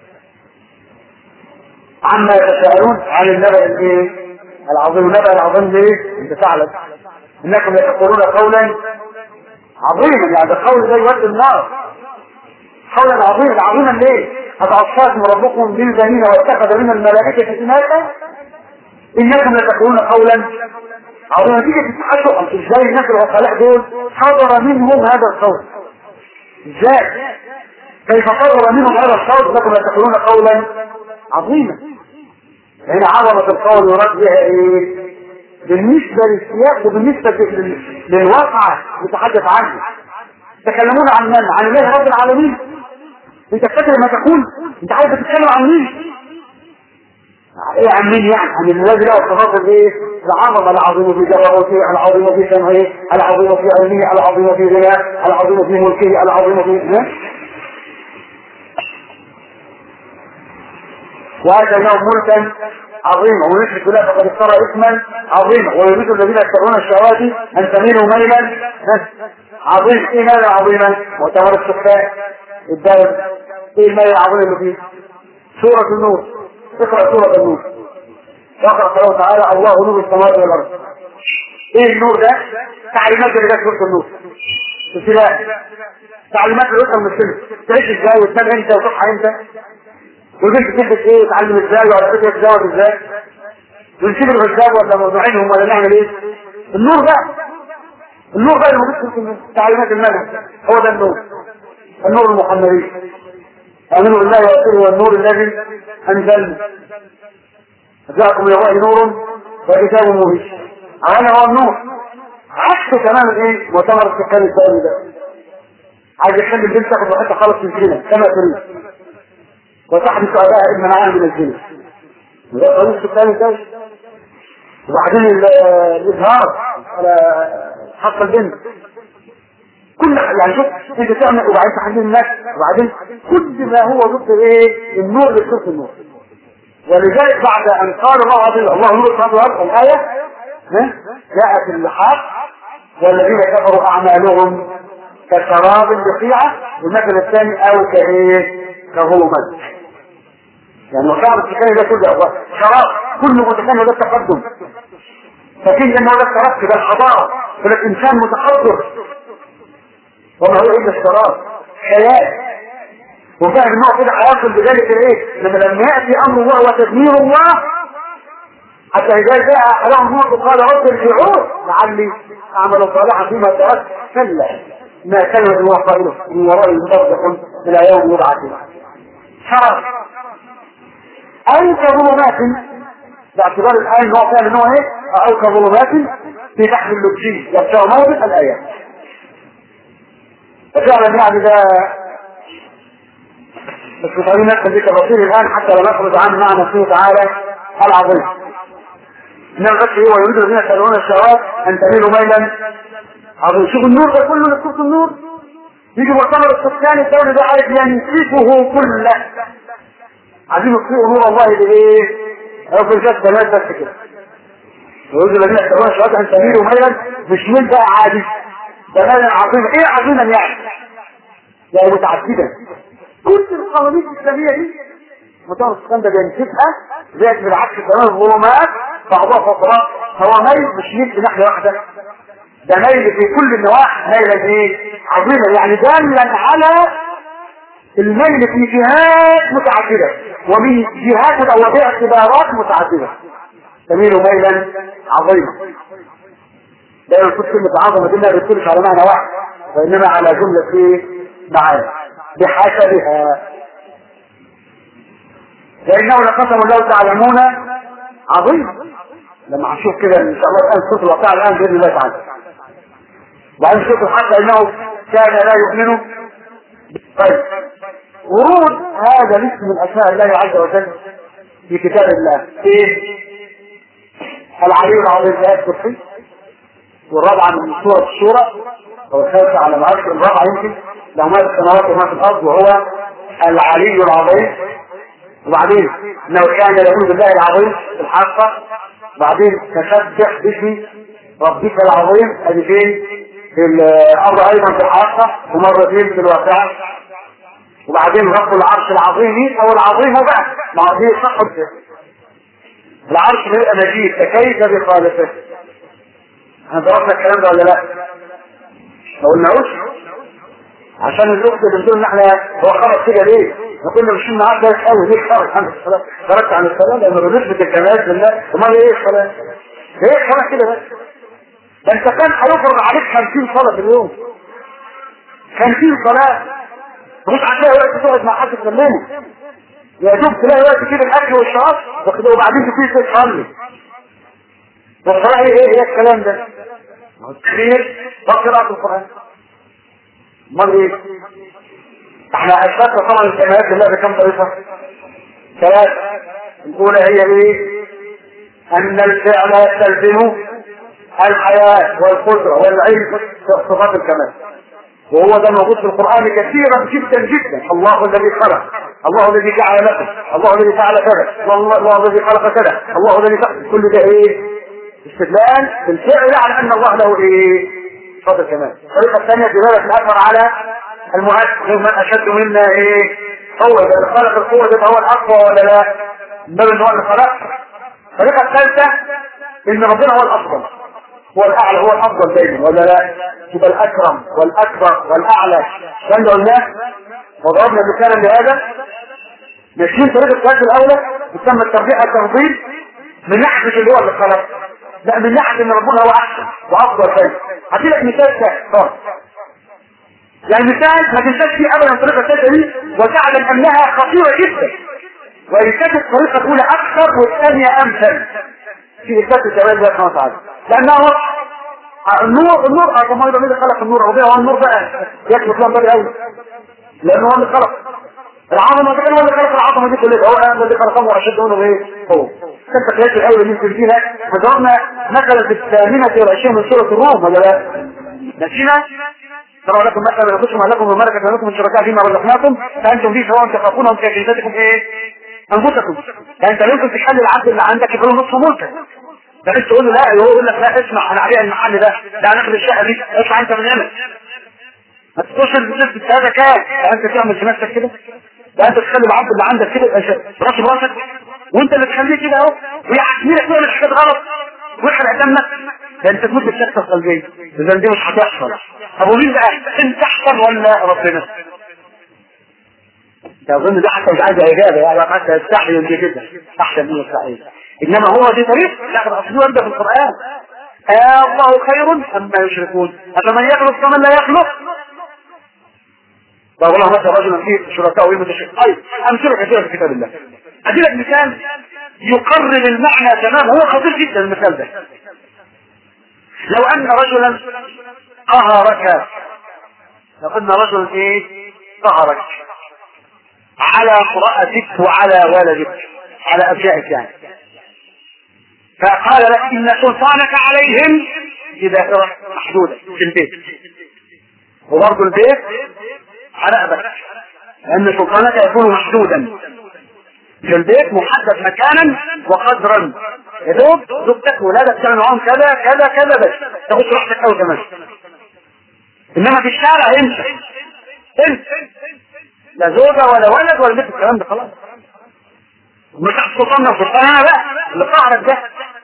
عما يتساءلون عن النبأ الايه العظيم النبأ العظيم ليه انت تعلم انكم لتقولون قولا عظيما يعني القول ده يودي النار قولا عظيما عظيما ليه أتعصاكم ربكم بالبنين واتخذ من الملائكة إناثا إنكم لتقولون قولا عظيما تيجي تتحدثوا ازاي الناس العقلاء دول حضر منهم هذا القول ازاي كيف قرر منهم هذا الصوت لكم لا تقولون قولا عظيما هنا عظمة القول يراد بها ايه بالنسبة للسياق وبالنسبة للواقع يتحدث عنه تكلمون عن من؟ عن الله رب العالمين انت فاكر ما تقول انت عايز تتكلم عن مين؟ ايه عن مين يعني؟ عن الذي له الصفات الايه؟ العظمة العظيم في جبروته، العظيم في سمعه، العظيم في علمه، العظيم في غناه، العظيم في ملكه، العظيم في ها؟ وآتيناهم ملكا عظيما ومن يشرك بالله فقد افترى اثما عظيما ويريد الذين يتبعون الشهوات ان تميلوا ميلا عظيم ايه مالا عظيما مؤتمر السفاح الدائم ايه المال العظيم اللي فيه سورة النور اقرأ سورة النور واقرأ قوله تعالى الله نور السماوات والارض ايه النور ده تعليمات اللي جت سورة النور ابتداء تعليمات اللي وصل من السنة تعيش ازاي وتنام امتى وتصحى امتى والبنت تلبس ايه وتعلم ازاي وعلى فكره تتجوز ازاي ونسيب الغزاب ولا موضوعينهم ولا نعمل ايه النور بقى النور بقى اللي موجود في تعليمات المنهج هو ده النور النور المحمدي امنوا بالله ورسوله والنور الذي انزلنا جاءكم من الله نور وكتاب مبين هذا هو النور عكس تماما ايه مؤتمر السكان الدولي ده عايز يخلي البنت تاخد راحتها خالص من الزنا كما تريد وتحدث أداء المنعان من الزنا ده طريق السكان الدولي وبعدين الإظهار على حق البنت كل يعني شوف انت تعمل وبعدين تحديد الناس وبعدين كل ما هو ضد ايه النور لصوت النور ولذلك بعد ان قال الله عز وجل الله نور السماوات والارض الايه جاءت اللحاق والذين كفروا اعمالهم كسراب بقيعه والمثل الثاني او كايه كهومد يعني وشعر السكاني ده كله شراب كل متكامل ده التقدم فكين انه ده الترقي ده الحضاره ده الانسان متحضر وما هو الا الشراب حياه وفاهم ان هو كده هيصل بذلك الايه لما لما ياتي امر الله وتدمير الله حتى اذا جاء احدهم الموت قال رب ارجعون لعلي اعمل صالحا فيما تركت كلا ما كلمه الله قائله من وراء مصدق الى يوم يبعث شراب او كظلمات باعتبار الآية ان هو فعلا ان هو ايه او كظلمات في بحر اللبسي يبشر موضع الآيات ففعلا يعني ده بس مش عايزين ندخل في تفاصيل الان حتى لا نخرج عن معنى سبحانه تعالى العظيم انما بس هو يريد الذين يسالون الشهوات ان تميلوا ميلا عظيم شوف النور ده كله نشوف النور يجي مؤتمر السكان الدولي ده عايز ينسفه كله عايزين يطفئوا نور الله بايه؟ او في الجسد بنات بس كده ويقول الذين يسالون الشهوات ان تميلوا ميلا مش ميل بقى عادي ده ميلا عظيما ايه عظيما يعني؟ يعني متعددا كل القوانين الاسلاميه دي مؤتمر السكان ده بينسفها زائد بالعكس كمان الظلمات بعضها فوق بعض هو ميل مش ميل في ناحيه واحده ده ميل في كل النواحي ميل ايه عظيمه يعني دالا على الميل في جهات متعدده ومن جهات او باعتبارات متعدده تميل ميلا عظيما دايما كل كلمه عظمه دي ما بتدلش على معنى واحد وانما على جمله ايه معاني بحسبها لانه لقسم الله تعلمون عظيم لما هنشوف كده ان شاء الله الان صوت الواقع الان باذن الله تعالى وبعدين شوف حتى انه كان لا يؤمن طيب ورود هذا الاسم من اسماء الله عز وجل في كتاب الله ايه العلي العظيم في آية الكرسي والرابعة من سورة الشورى أو الخامسة على العرش الرابعة يمكن له ما في السماوات وما في الأرض وهو العلي العظيم وبعدين انه كان يقول بالله العظيم الحقة وبعدين تسبح باسم ربك العظيم ادي فين في الارض ايضا في الحقة ومرتين في الواقعة وبعدين رب العرش العظيم او العظيم بقى مع دي صح العرش بيبقى مجيد فكيف بخالقه احنا درسنا الكلام ده ولا لا ما قلناهوش عشان الاخت اللي بتقول ان احنا هو خرج كده ليه؟ احنا كنا ماشيين معاه كويس قوي ليه خرج عن الصلاه؟ خرجت عن الصلاه لان بنثبت الكمال لله امال ايه الصلاه؟ ليه خرج كده بس؟ ده انت كان هيفرض عليك 50 صلاه في اليوم 50 صلاه مش هتلاقي وقت تقعد مع حد تكلمه يا دوب تلاقي وقت كده الاكل والشراب وبعدين تبتدي تصلي والصلاه ايه ايه الكلام ده؟ كثير وقراءة القرآن امال ايه؟ احنا اثبتنا طبعا الكلمات لله بكم طريقة؟ ثلاث الأولى هي ايه؟ أن الفعل يستلزم الحياة والقدرة والعلم صفات الكمال وهو ده موجود في القرآن كثيرا جدا جدا الله الذي خلق الله الذي جعل لكم الله الذي فعل كذا الله الذي خلق كذا الله الذي فعل كل ده ايه استدلال بالفعل على ان الله له ايه فضل كمان الطريقة الثانية دلالة الأثر على المؤثر من أشد منا ايه قوة إذا خلق القوة ده هو الأقوى ولا لا بل إن هو اللي خلق الطريقة الثالثة إن ربنا هو الأفضل هو الأعلى هو الأفضل دايما ولا لا يبقى الأكرم والأكبر والأعلى كان ده قلناه وضربنا مثالا لهذا ماشيين طريقة الثالث الأولى تسمى التربيع التفضيل من ناحية اللي هو اللي خلق لا من ناحية ان ربنا هو احسن وافضل شيء هدي لك مثال سهل يعني مثال ما تنساش فيه ابدا الطريقة الثالثة دي وتعلم انها خطيرة جدا وان كانت الطريقة الاولى اكثر والثانية امثل في اثبات الجواب الله سبحانه وتعالى لانه النور النور اه طب ما يبقى مين اللي خلق النور ربنا هو النور بقى يكفي كلام بدري قوي لانه هو اللي خلق العظمة ده هو اللي خلق العظمة دي كلها هو اللي خلقهم واشد منه ايه هو كانت قياس الاول اللي يمكن فيها فضربنا مثلا في الثامنة والعشرين من سورة الروم ولا لا نسينا ترى لكم مثلا لكم لكم وملكة لكم من شركاء فيما رزقناكم فانتم فيه سواء تخافونهم كجلدتكم ايه انفسكم يعني انت ممكن تخلي العبد اللي عندك يبقى له نصف ملكك فانت تقول له لا يقول لك لا اسمع انا عليها المحل ده ده هناخد الشقه دي اسمع انت من هنا ما تتصل بنفس هذا كام انت تعمل في نفسك كده ده انت تخلي العبد اللي عندك كده راس براسك وانت اللي تخليه كده اهو ويحكملك تعمل حاجات غلط ويحرق دمك ده انت تموت بالسكتة القلبية اذا دي مش هتحصل طب ومين بقى انت احسن ولا ربنا ده اظن ده حتى مش عايز اجابه يعني حتى يستحي يمكن كده احسن من يستحي انما هو دي طريق لا ده اصله ورده في القران آه الله خير اما يشركون افمن يخلق كمن لا يخلق طب والله مثلا رجل فيه شركاء ويمتشرك طيب امثله كثيره في كتاب الله ادي لك مثال يقرر المعنى تماما هو خطير جدا المثال ده لو ان رجلا قهرك لو ان رجلا ايه قهرك على امرأتك وعلى ولدك على ابنائك يعني فقال لك ان سلطانك عليهم في دائرة محدودة في البيت وبرضه البيت على أبك لأن سلطانك يكون محدودا في البيت محدد مكانا وقدرا يا دوب زوجتك ولادك تعمل معاهم كذا كذا كذا بس تاخد راحتك قوي كمان انما في الشارع انت انت لا زوجة ولا ولد ولا بيت الكلام ده خلاص مش سلطاننا سلطان انا بقى اللي قهرك ده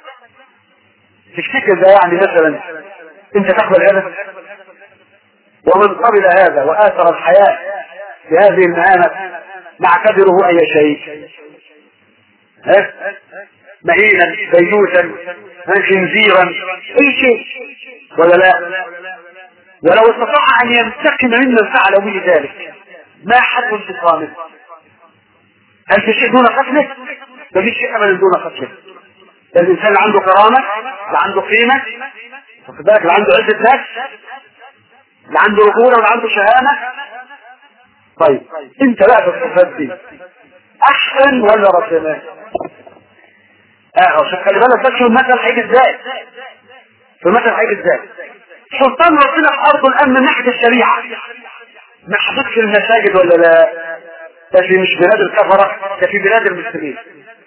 تفتكر ده يعني مثلا انت تقبل هذا ومن قبل هذا وآثر الحياة في هذه المهامة نعتبره أي شيء ها؟ مهينا بيوتا خنزيرا أي شيء ولا لا ولو استطاع أن ينتقم ممن فعل به ذلك ما حد انتقامه هل في شيء دون قتله؟ ما في شيء أبدا دون قتله الإنسان اللي عنده كرامة اللي عنده قيمة واخد بالك اللي عنده عزة نفس لا عنده رجولة ولا عنده شهامة طيب انت بقى في الصفات دي احسن ولا ربنا اه عشان خلي بالك بس المثل هيجي ازاي في المثل هيجي ازاي سلطان ربنا في ارض الامن من ناحيه الشريعه محدود في المساجد ولا لا ده في مش بلاد الكفره ده في بلاد المسلمين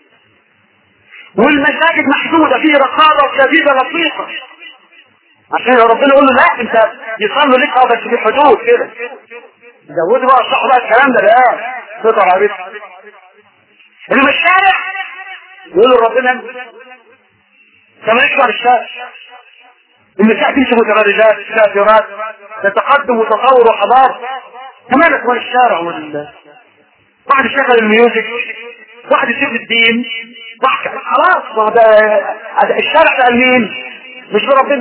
والمساجد محدوده فيه رقابه وشديده لطيفه عشان ربنا يقول له لا انت يصلوا لك اه بس في حدود كده زودوا بقى الصح بقى الكلام ده لا قطع عبيد اللي في الشارع يقول ربنا انت مالكش على الشارع النساء تمشي متبرجات كافرات تتقدم وتطور وحضاره كمان اخوان الشارع وال واحد يشغل الميوزك واحد يسيب الدين واحد خلاص ما ده الشارع ده مين؟ مش بربنا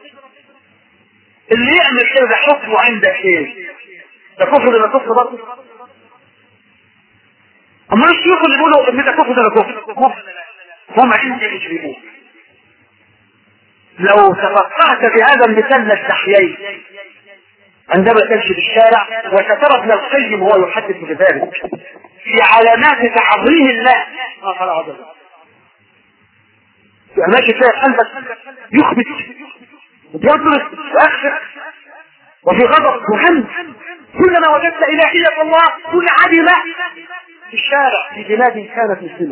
اللي يعمل كده ده حكمه عندك ايه؟ ده كفر ولا كفر برضه؟ اما الشيوخ اللي بيقولوا ان ده كفر ده كفر كفر هم عندي يجرمون لو تفقهت بهذا المثال لاستحييت عندما تمشي في الشارع وسترى ابن القيم وهو يحدث بذلك في علامات تعظيم الله ما قال عظم ماشي فيها قلبك يخبت ويضرب ويأخذ وفي غضب وهم كلما وجدت إلهية الله منعدمة في الشارع في بلاد كانت مسلمة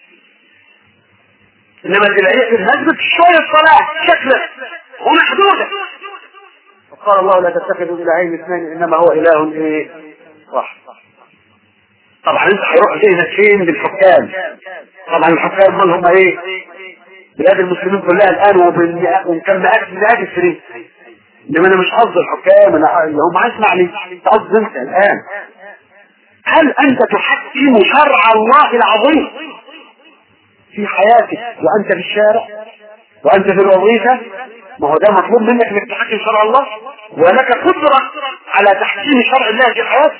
انما الالهيه في المسجد شويه صلاه شكلا ومحدوده وقال الله لا تتخذوا الهين اثنين انما هو اله ايه واحد طبعا انت هيروح ذهنك فين بالحكام طبعا الحكام دول هم ايه بلاد المسلمين كلها الان وكان مئات مئات السنين انما انا مش قصدي الحكام انا اللي هم اسمع لي قصدي انت الان هل انت تحكم شرع الله العظيم في حياتك وانت في الشارع وانت في الوظيفة ما هو ده مطلوب منك انك تحكم شرع الله ولك قدرة على تحكيم شرع الله في حياتك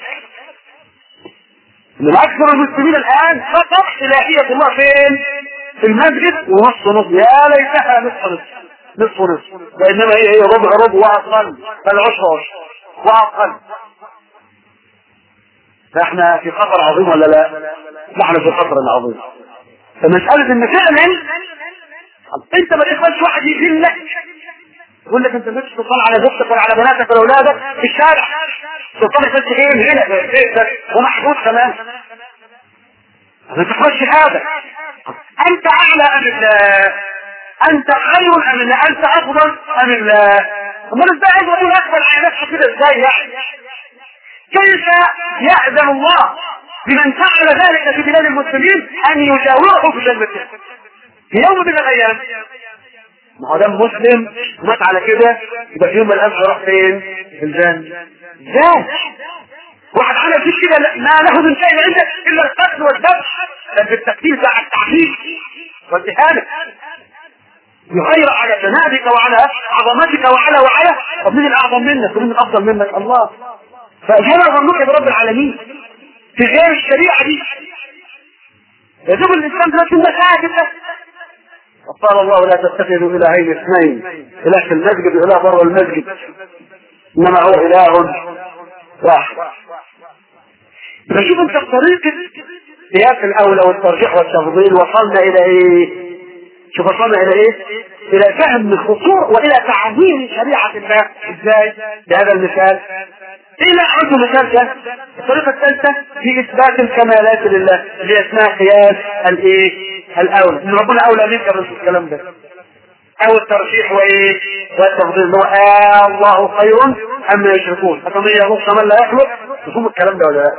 من اكثر المسلمين الان فقط الهية الله فين في المسجد ونص نص يا ليتها نصف نصف نصف نصف بينما هي هي ربع ربع واقل فالعشر عشر واقل فاحنا في خطر عظيم ولا لا؟ نحن في خطر عظيم فمسألة ان فعلا انت ما تقبلش واحد يذلك يقول لك انت مش سلطان على زوجتك ولا على بناتك ولا اولادك في الشارع سلطان يخش ايه هنا في بيتك ومحدود كمان ما تقبلش هذا انت اعلى ام الله انت خير ام الله انت افضل ام الله امال ازاي عايز اقول اقبل على نفسك كده ازاي يعني كيف يأذن الله لمن فعل ذلك في بلاد المسلمين ان يجاوره في جنته في يوم من الايام ما هو ده مسلم مات على كده يبقى في يوم من الايام هيروح فين؟ في الجنه ازاي؟ واحد عمل فيش كده ما له من شيء عندك الا القتل والذبح ده في التكتيل بتاع التعذيب والاهانه يغير على جنابك وعلى عظمتك وعلى وعلى طب مين الاعظم منك ومين الافضل منك الله فاجهل ظنك برب العالمين في غير الشريعة دي يجب الإسلام دلوقتي المساجد وقال الله لا تتخذوا إلهين اثنين إله في المسجد وإله بره المسجد إنما هو إله واحد فشوف انت بطريقة قياس الأولى والترجيح والتفضيل وصلنا إلى إيه؟ شوف وصلنا إلى إيه؟ إلى فهم الخطوع وإلى تعظيم شريعة الله إزاي؟ بهذا المثال إلى عد مثال ده الطريقة الثالثة في إثبات الكمالات لله اللي اسمها قياس الإيه؟ الأولى إن ربنا أولى منك بس الكلام ده أو الترشيح وإيه؟ والتفضيل هو آه الله خير أما يشركون فمن يغص من لا يخلق تفهم الكلام ده ولا لا؟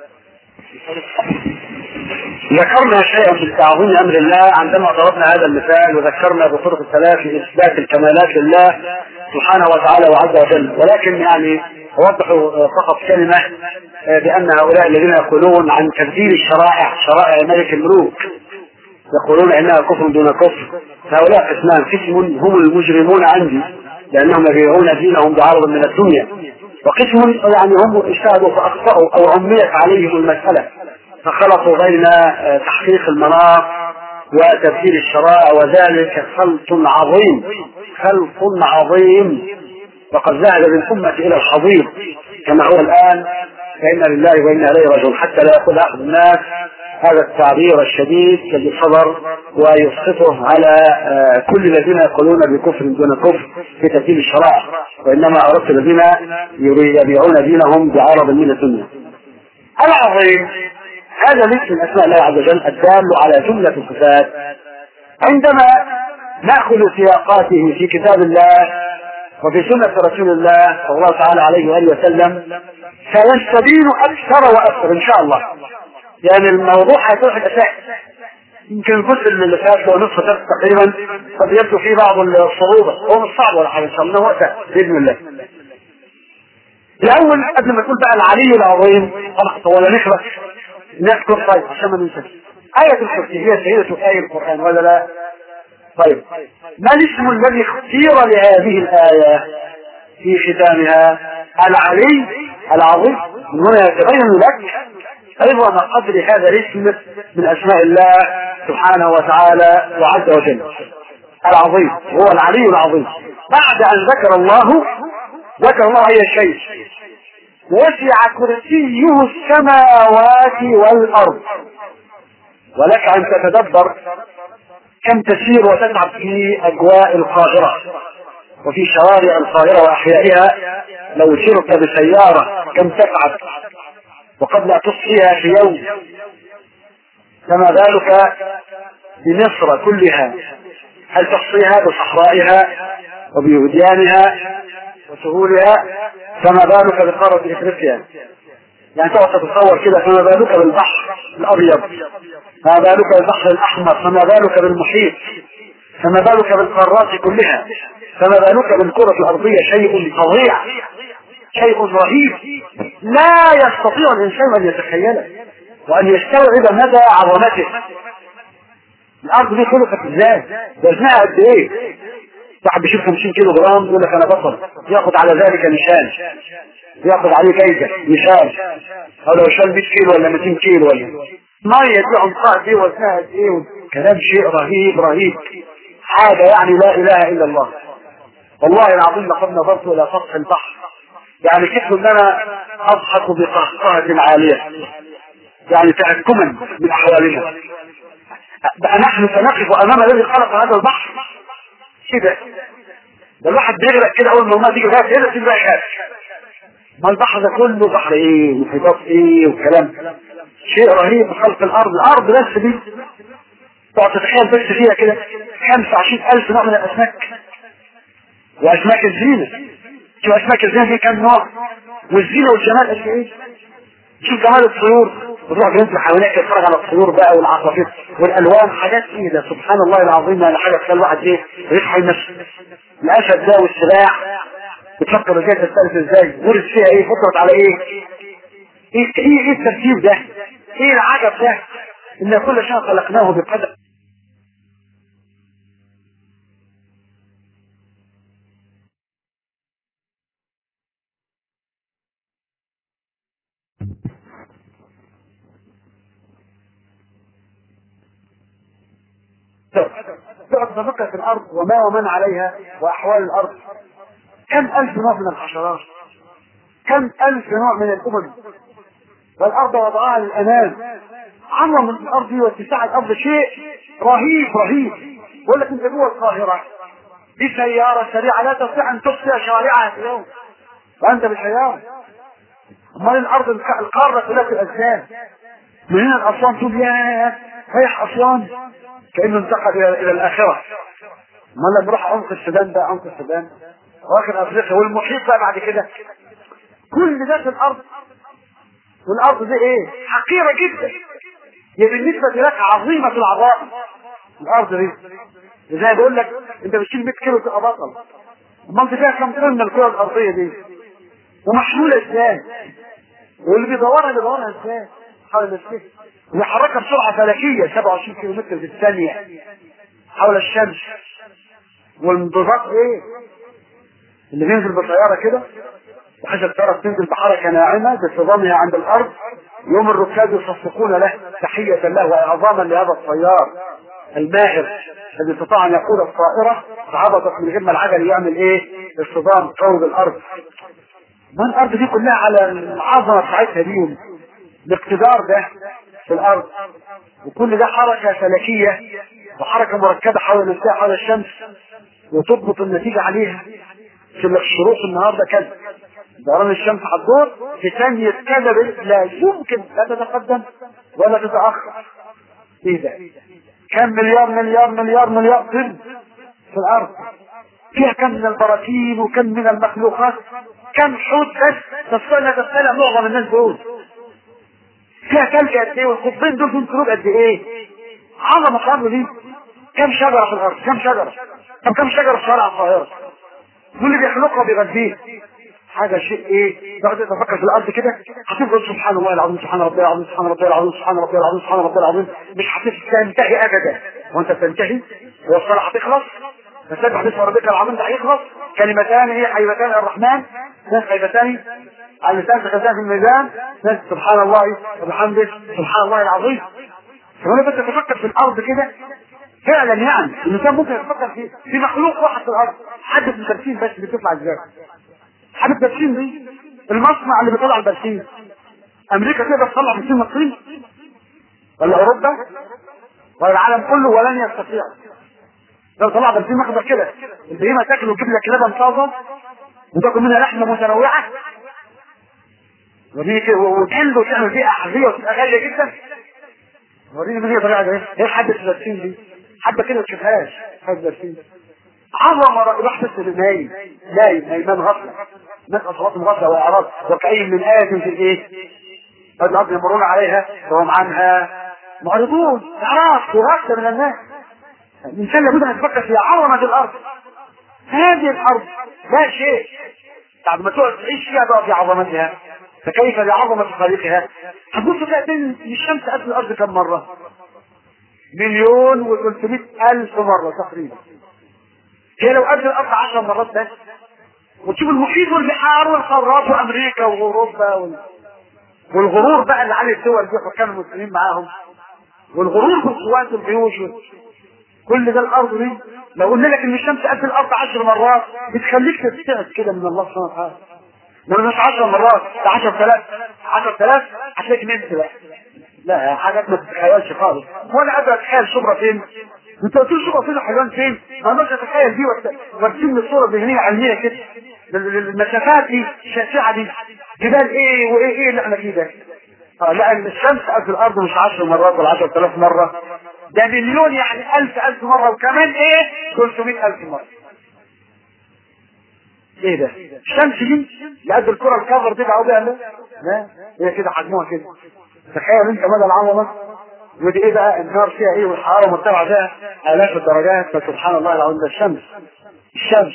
ذكرنا شيئا في تعظيم امر الله عندما ضربنا هذا المثال وذكرنا بطرق الثلاث في اثبات الكمالات لله سبحانه وتعالى وعز وجل ولكن يعني اوضح فقط كلمه بان هؤلاء الذين يقولون عن تبديل الشرائع شرائع ملك الملوك يقولون انها كفر دون كفر هؤلاء قسمان قسم هم المجرمون عندي لانهم يبيعون دينهم بعرض من الدنيا وقسم يعني هم اجتهدوا فاخطاوا او عميت عليهم المساله فخلطوا بين تحقيق المناط وتبديل الشرائع وذلك خلط عظيم خلط عظيم وقد ذهب بالأمة إلى الحضيض كما هو الآن فإنا لله وإنا إليه راجعون حتى لا يقول أحد الناس هذا التعبير الشديد الذي صدر ويسقطه على كل الذين يقولون بكفر دون كفر في ترتيب الشرائع وإنما أردت الذين يبيعون دينهم بعرض من الدنيا العظيم هذا ليس من أسماء الله عز وجل الدال على جملة الصفات عندما نأخذ سياقاته في كتاب الله وفي سنة رسول الله صلى الله تعالى عليه وآله وسلم سيستبين أكثر وأكثر إن شاء الله يعني الموضوع هيكون الأساس يمكن الجزء اللي فات لو نصف درس تقريبا قد يبدو فيه بعض الصعوبة هو مش صعب ولا حاجة إن شاء الله وقتها بإذن الله الأول قبل ما تقول بقى العلي العظيم طبعا ولا نخبة نذكر طيب عشان ما ننساش آية الكرسي هي سيدة آية القرآن ولا لا؟ طيب ما الاسم الذي اختير لهذه الآية في ختامها العلي العظيم من هنا يتبين لك أيضا قدر هذا الاسم من أسماء الله سبحانه وتعالى وعز وجل العظيم هو العلي العظيم بعد أن ذكر الله ذكر الله أي شيء وسع كرسيه السماوات والأرض ولك أن تتدبر كم تسير وتتعب في أجواء القاهرة وفي شوارع القاهرة وأحيائها لو سرت بسيارة كم تتعب وقد لا تصحيها في يوم فما بالك بمصر كلها هل تحصيها بصحرائها وبوديانها وسهولها فما بالك بقارة افريقيا يعني تقعد تتصور كده فما بالك بالبحر الابيض فما بالك بالبحر الاحمر فما بالك بالمحيط فما بالك بالقارات كلها فما بالك بالكرة الارضية شيء فظيع شيء رهيب لا يستطيع الانسان ان يتخيله وان يستوعب مدى عظمته الارض دي خلقت ازاي وزنها قد ايه واحد بيشيل 50 كيلو جرام يقول لك انا بطل ياخد على ذلك نشان ياخد عليه جايزه نشان او لو شال 100 كيلو ولا 200 كيلو ولا ميه دي عمقها دي وزنها قد ايه كلام شيء رهيب رهيب حاجه يعني لا اله الا الله والله العظيم لقد نظرت الى سطح البحر يعني كيف ان انا اضحك بقهقهه عاليه يعني تهكما من احوالنا بقى نحن سنقف امام الذي خلق هذا البحر كده ده الواحد بيغرق كده اول ما الماء تيجي غاف كده تبقى خاف ما البحر ده كله بحر ايه محيطات ايه والكلام شيء رهيب خلق الارض الارض بس دي تقعد تتخيل بس فيها كده 25000 نوع من الاسماك واسماك الزينه شوف اسماك الزينه دي كام نوع والزينه والجمال قد ايه شوف جمال الطيور وتروح جنب حواليك تتفرج على الطيور بقى والعصافير والالوان حاجات ايه ده سبحان الله العظيم يعني حاجه تخلي الواحد ايه يصحى النفس الاسد ده والسلاح بتفكر ازاي تستلف ازاي ورث فيها ايه فطرت على ايه ايه ايه, إيه الترتيب ده ايه العجب ده ان كل شيء خلقناه بقدر تقعد تفكر في الارض وما ومن عليها واحوال الارض كم الف نوع من الحشرات كم الف نوع من الامم والارض وضعها للانام عظم الارض واتساع الارض شيء رهيب رهيب يقول لك انت جوه القاهره دي سياره سريعه لا تستطيع ان تحصي شوارعها في يوم وانت بالسياره امال الارض القاره كلها في الازمان من هنا الاسوان تقول يا رايح اسوان كانه انتقل الى الى الاخره امال لما نروح عمق السودان ده عمق السودان واخر افريقيا والمحيط بقى بعد كده كل ده في الارض والارض دي ايه حقيره جدا هي بالنسبه لك عظيمه العظائم الارض دي زي بقول لك انت بتشيل 100 كيلو تبقى بطل امال انت فيها كم طن من الكره الارضيه دي ومحموله ازاي واللي بيدورها بيدورها ازاي حول الشمس ويحركها بسرعه فلكيه 27 كيلو متر في الثانيه حول الشمس والانضباط ايه اللي بينزل بالطياره كده بحيث الطياره تنزل بحركه ناعمه باصطدامها عند الارض يوم الركاب يصفقون له تحيه له واعظاما لهذا الطيار الماهر الذي استطاع ان يقود الطائره فهبطت من غير ما العجل يعمل ايه؟ اصطدام قوي بالارض ما الارض دي كلها على العظمه بتاعتها دي الاقتدار ده في الارض وكل ده حركه فلكيه وحركه مركبه حول النساء حول الشمس وتضبط النتيجه عليها في الشروق النهارده كذا دوران الشمس هتدور في ثانية كذا لا يمكن لا تتقدم ولا تتأخر ايه ده كم مليار مليار مليار مليار طن في الارض فيها كم من البراكين وكم من المخلوقات كم حوت بس تصلى تصلى معظم الناس دول فيها ثلج قد ايه والقطبين دول فيهم سلوك قد ايه عظمة الارض دي كم شجرة في الارض كم شجرة طب كم شجرة في شارع القاهرة واللي بيخلقها بيغذيه حاجه شيء ايه تقعد تفكر في الارض كده هتفضل سبحان الله العظيم سبحان ربي العظيم سبحان ربي العظيم سبحان ربي العظيم سبحان ربي العظيم مش هتنتهي ابدا وانت بتنتهي هو الصلاه هتخلص فسبح باسم ربك العظيم ده هيخلص كلمتان هي حبيبتان الرحمن حبيبتان على لسان تخزان في الميزان سبحان الله وبحمده سبحان الله العظيم فهنا بدك تفكر في الارض كده فعلا يعني الانسان ممكن يفكر في في مخلوق واحد في الارض حد من البرسيم بس اللي بتطلع ازاي حد البرسيم دي المصنع اللي بيطلع البرسيم امريكا تقدر تطلع برسيم مصري ولا اوروبا ولا العالم كله ولن يستطيع لو طلع برسيم اخضر كده البهيمه تاكل وتجيب لك لبن طازه وتاكل منها لحمه متنوعه ودي وجلد وتعمل فيها احذيه وتبقى غاليه جدا وريني من هي طريقه ايه؟ ايه حبه البرسيم دي؟ حبه كده ما تشوفهاش حبه البرسيم عظمة راح بس نايم نايم نايمان غفلة ناس أصوات غفلة وإعراض وكأي من آية في الإيه؟ الأرض يمرون عليها وهم عنها معرضون إعراض وغفلة من الناس الإنسان لابد أن يتفكر في عظمة الأرض هذه الأرض لا شيء بعد ما تقعد تعيش فيها بقى في عظمتها فكيف بعظمة خالقها هتبص تلاقي بين الشمس قد الأرض كم مرة مليون و300 ألف مرة تقريبا هي لو قد الارض 10 مرات بس وتشوف المحيط والبحار والقارات وامريكا واوروبا وال... والغرور بقى اللي عليه الدول دي حكام المسلمين معاهم والغرور بالقوات والجيوش كل ده الارض دي لو قلنا لك ان الشمس قد الارض 10 مرات بتخليك تبتعد كده من الله سبحانه وتعالى لو مش 10 مرات ده 10000 10000 هتلاقي نمت بقى لا حاجات ما تتخيلش خالص وانا قادر اتخيل شبرا فين انت قلت لي شوف كده حيوان فين ما اقدرش اتخيل دي وارسم لي صوره ذهنيه علميه كده المسافات دي الشاسعه دي جبال ايه وايه ايه اللي احنا فيه ده اه لا الشمس قد الارض مش 10 مرات ولا 10000 مره ده مليون يعني 1000 1000 مره وكمان ايه 300000 مره ايه ده الشمس دي قد الكره الكفر دي بقى لا لا هي كده حجمها كده تخيل انت مدى العظمه ودي ايه بقى النار فيها ايه والحراره مرتفعه فيها الاف الدرجات فسبحان الله العظيم ده الشمس الشمس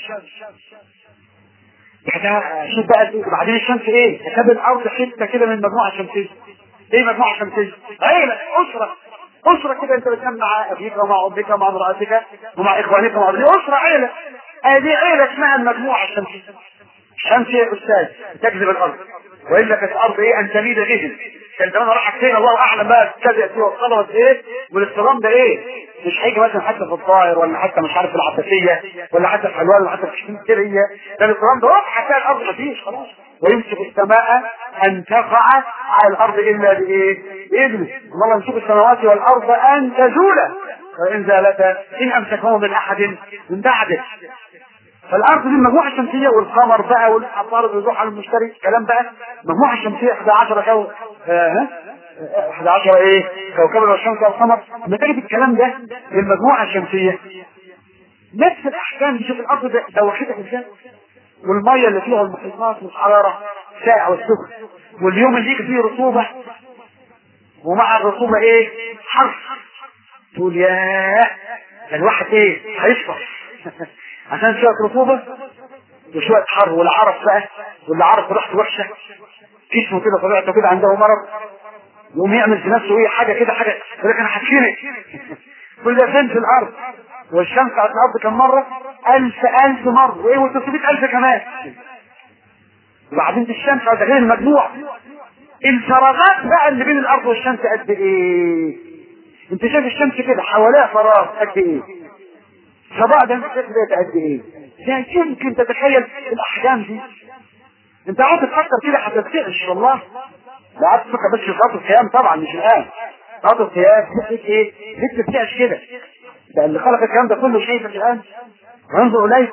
شوف بقى وبعدين الشمس ايه؟ حساب الارض حته كده من مجموعه شمسيه ايه مجموعه شمسيه؟ عيله اسره اسره كده انت بتنام مع ابيك ومع امك ومع امراتك ومع اخوانك ومع دي اسره عيله ادي عيله اسمها المجموعه الشمسيه الشمس يا استاذ تجذب الارض والا كانت الارض ايه ان تميد بهم كان زمان راح فين الله اعلم بقى ابتدأت فيه وصلت ايه والاصطدام ده ايه مش هيجي مثلا حتى في الطائر ولا حتى مش عارف في العباسيه ولا حتى في حلوان ولا حتى في اسكندريه ده الاصطدام ده واضح هتلاقي الارض مفيش خلاص ويمسك السماء ان تقع على الارض الا بايه؟ باذنه الله يمسك السماوات والارض ان تزولا وان زالتا ان امسكهم من احد من بعده فالارض دي المجموعه الشمسيه والقمر بقى والعطارد والزحل المشتري الكلام بقى المجموعه الشمسيه 11 كو ها 11 ايه كوكبا والشمس والقمر لما تجد الكلام ده للمجموعه الشمسيه نفس الاحكام دي شوف الارض ده دوختها ازاي والميه اللي فيها المحيطات والحراره ساقع والسخن واليوم اللي يجي فيه رطوبه ومع الرطوبه ايه حر تقول ياه الواحد ايه هيصفر عشان شوية رطوبة وشوية حر والعرف بقى واللي عرف ريحته وحشة جسمه كده طبيعته كده عنده مرض يقوم يعمل في نفسه ايه حاجة كده حاجة يقول لك انا هتخنق كل ده فين في الارض والشمس على الارض كم مرة ألف ألف مرة وايه و300 ألف كمان وبعدين الشمس على غير المجموع الفراغات بقى اللي بين الارض والشمس قد ايه انت شايف الشمس كده حواليها فراغ قد ايه الفضاء ده انت شايف ده قد ايه لا يمكن تتخيل الاحجام دي انت قاعد تفكر كده هتتفقش والله لا قاعد تفكر بس في صلاه القيام طبعا مش الان صلاه القيام ليه ايه؟ ليه تتفقش كده؟ ده اللي خلق الكلام ده كله شايفك الان وينظر اليك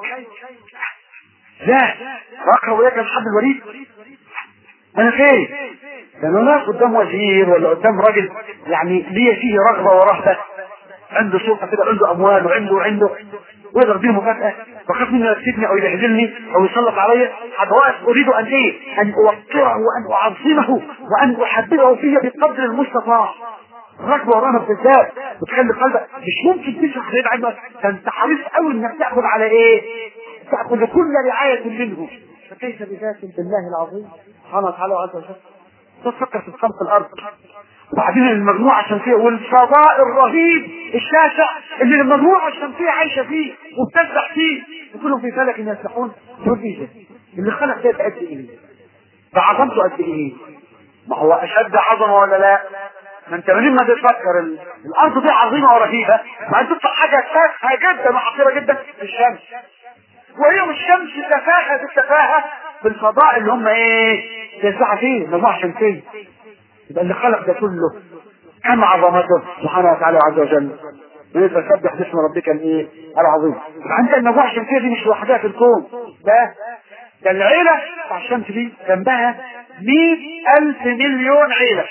لا اقرا وياك يا محمد الوليد انا فين؟ ده انا واقف قدام وزير ولا قدام راجل يعني ليا فيه رغبه ورهبه عنده سلطه كده عنده اموال وعنده وعنده ويقدر يديني مكافاه وخاف منه يكسبني او يبهدلني او يسلط عليا هبقى واقف اريد ان ايه؟ ان اوقره وان اعظمه وان احببه في بقدر المستطاع الرغبه ورانا بالذات وتخلي قلبك مش ممكن تشرح غير عنك ده انت حريص قوي انك تاخذ على ايه؟ تاخذ كل رعايه منه فكيف بذات بالله العظيم سبحانه وتعالى عز وجل تفكر في خلق الارض وبعدين المجموعة الشمسية والفضاء الرهيب الشاسع اللي المجموعة الشمسية عايشة فيه وبتسبح فيه وكلهم في فلك يسبحون تقول ايه ده؟ اللي خلق ده قد ايه؟ ده عظمته قد ايه؟ ما هو اشد عظمة ولا لا؟ ما انت منين ما تفكر ال- الارض دي عظيمة ورهيبة بعدين تطلع حاجة تافهة جدا وحقيرة جدا في الشمس وهي مش شمس تفاهة بالتفاهة بالفضاء اللي هم ايه يسبحوا فيه مجموعة شمسية يبقى اللي خلق ده كله كم عظمته سبحانه وتعالى عز وجل من تسبح باسم ربك الايه العظيم عندك المجموعة الشمسية دي مش لوحدها في الكون ده ده العيلة بتاع الشمس دي جنبها مئة ألف مليون عيلة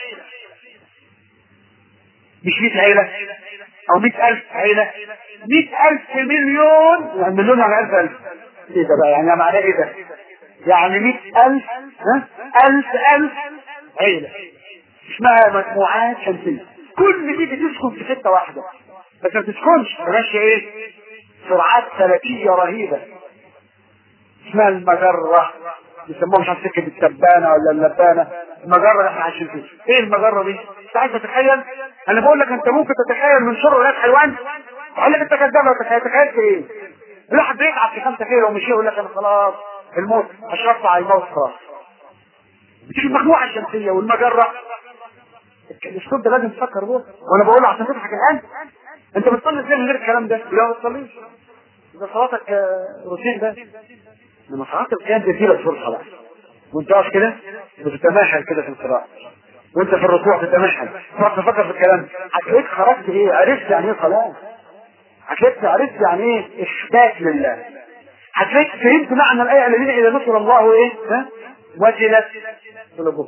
مش مئة عيلة أو مئة ألف عيلة مئة ألف مليون يعني مليون يعني ألف ألف إيه ده بقى يعني معناه إيه ده؟ يعني مئة ألف ها؟ ألف ألف عيلة اسمها مجموعات شمسية كل دي بتسكن في حتة واحدة بس ما بتسكنش ماشية ايه سرعات فلكية رهيبة اسمها المجرة يسموها مش عارف سكة التبانة ولا اللبانة المجرة اللي احنا عايشين فيها ايه المجرة دي؟ انت عايز تتخيل؟ انا بقول لك انت ممكن تتخيل من شر ولاد حيوان اقول لك انت كذاب لو تخيل تخيلت ايه؟ الواحد بيتعب في خمسة كيلو ومشي يقول لك انا خلاص الموت اشرفت على الموت خلاص دي المجموعة الشمسية والمجرة الاسلوب ده لازم تفكر بيه وانا بقول عشان تضحك الان انت بتصلي ازاي من غير الكلام ده لا ما بتصليش ده صلاتك آه، روتين ده لما صلاه القيام دي لك فرصه بقى وانت واقف كده بتتماحل كده في القراءه وانت في الركوع تتماحل تقعد تفكر في الكلام هتلاقيك خرجت ايه عرفت يعني ايه صلاه هتلاقيك عرفت يعني ايه اثبات لله هتلاقيك فهمت معنى الايه الذين اذا ذكر الله ايه ها وجلت قلوبهم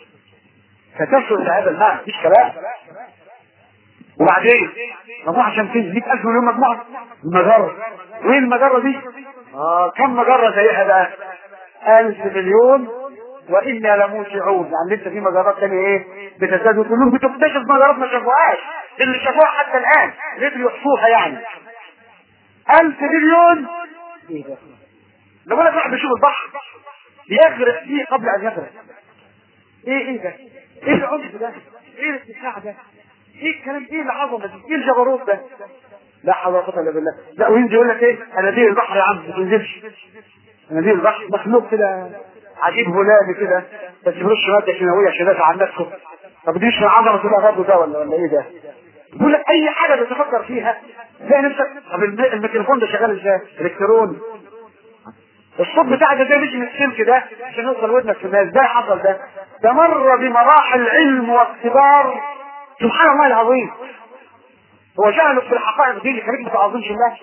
فتشعر بهذا المعنى مفيش كلام وبعدين مجموعة شمسية 100000 مليون مجموعة المجرة وايه المجرة دي؟ اه كم مجرة زيها بقى؟ 1000 مليون وإنا لموسعون يعني لسه في مجرات تانية ايه؟ بتزداد وكلهم بتكتشف مجرات ما شافوهاش اللي شافوها حتى الآن قدروا يحصوها يعني 1000 مليون ايه ده؟ لو انا واحد بيشوف البحر بيغرق فيه قبل ان يغرق ايه ايه ده؟ ايه العنف ده؟ ايه الاتساع ده؟ ايه الكلام ايه العظمه دي؟ ايه الجبروت ده؟ لا حول ولا قوه الا بالله، لا وينزل يقول لك ايه؟ اناديل البحر يا عم ما تنزلش. اناديل البحر مخلوق كده عجيب هلالي كده بس برش ماده كيماويه عشان يدافع عن نفسه. طب دي مش من عظمه الارض ده ولا ولا ايه ده؟ يقول لك اي حاجه بتفكر فيها تلاقي نفسك طب الم- الميكروفون ده شغال ازاي؟ الكتروني الصوت بتاعك ده مش من السلك ده عشان يوصل ودنك في الناس ازاي حصل ده؟ ده مر بمراحل علم واختبار سبحان الله العظيم هو جهلك في الحقائق دي اللي خليك ما تعظمش الله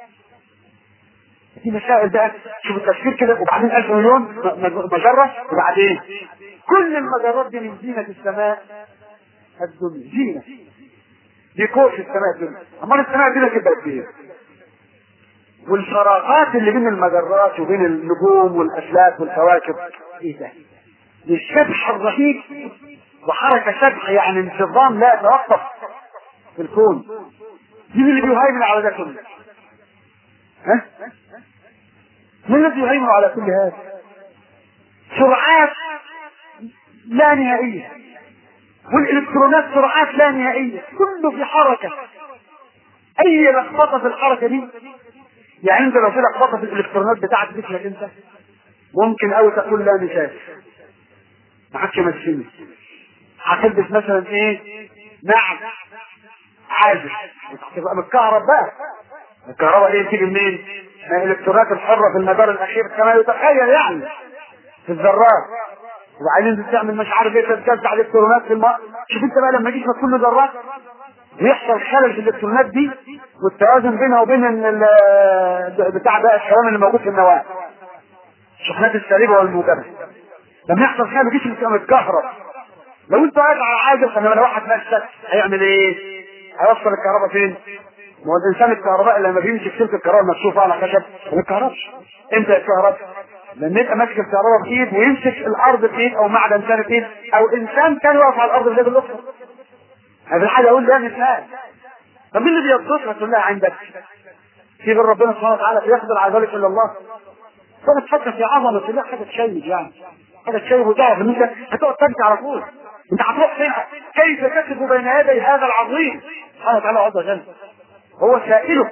دي مسائل بقى شوف التفكير كده وبعدين ألف مليون م- م- مجرة وبعدين كل المجرات دي من زينة السماء الدنيا زينة ديكور في السماء الدنيا أما السماء الدنيا تبقى كبير والفراغات اللي بين المجرات وبين النجوم والأفلاك والكواكب ايه ده؟ دي السبح الرهيب وحركة سبح يعني انتظام لا يتوقف في الكون مين اللي بيهيمن على ده كله؟ ها؟ من الذي يهيمن على كل هذا؟ سرعات لا نهائية والإلكترونات سرعات لا نهائية كله في حركة أي لخبطة في الحركة دي يعني أنت لو في لخبطة في الإلكترونات بتاعت جسمك أنت ممكن أوي تقول لا مش شايف ما حدش يمثلني هتلبس مثلا ايه نعم عازل تبقى متكهرب بقى الكهرباء دي تيجي منين ما الالكترونات الحرة في المدار الأخير كما يتخيل يعني في الذرات وبعدين انت تعمل مش عارف ايه تتجزع الالكترونات في الماء شوف انت بقى لما جسمك كله ذرات بيحصل خلل في الالكترونات دي والتوازن بينها وبين ال- بتاع بقى الحيوان اللي موجود في النواه الشحنات السالبه والموجبه لما يحصل خلل جسمك يبقى متكهرب لو انت واقف على عاجل لما لو واحد نفسك هيعمل ايه؟ هيوصل الكهرباء فين؟ ما هو الانسان الكهرباء لما بيمسك سلك الكهرباء مكشوفه على خشب ما بيتكهربش امتى يتكهرب؟ لما يبقى ماسك الكهرباء بايد ويمسك الارض بايد او معدن ثاني بايد او انسان كان واقف على الارض بيد الاخرى هذه الحاجه اقول لها مثال طب مين اللي بيضبطها كلها عندك؟ في غير ربنا سبحانه وتعالى يقدر على ذلك الا الله تقعد تفكر في عظمه الله حاجه تشيب يعني حاجه تشيب وتعرف ان انت هتقعد تمشي على طول انت هتروح فين؟ كيف تقف بين يدي هذا العظيم سبحانه وتعالى عز وجل هو سائلك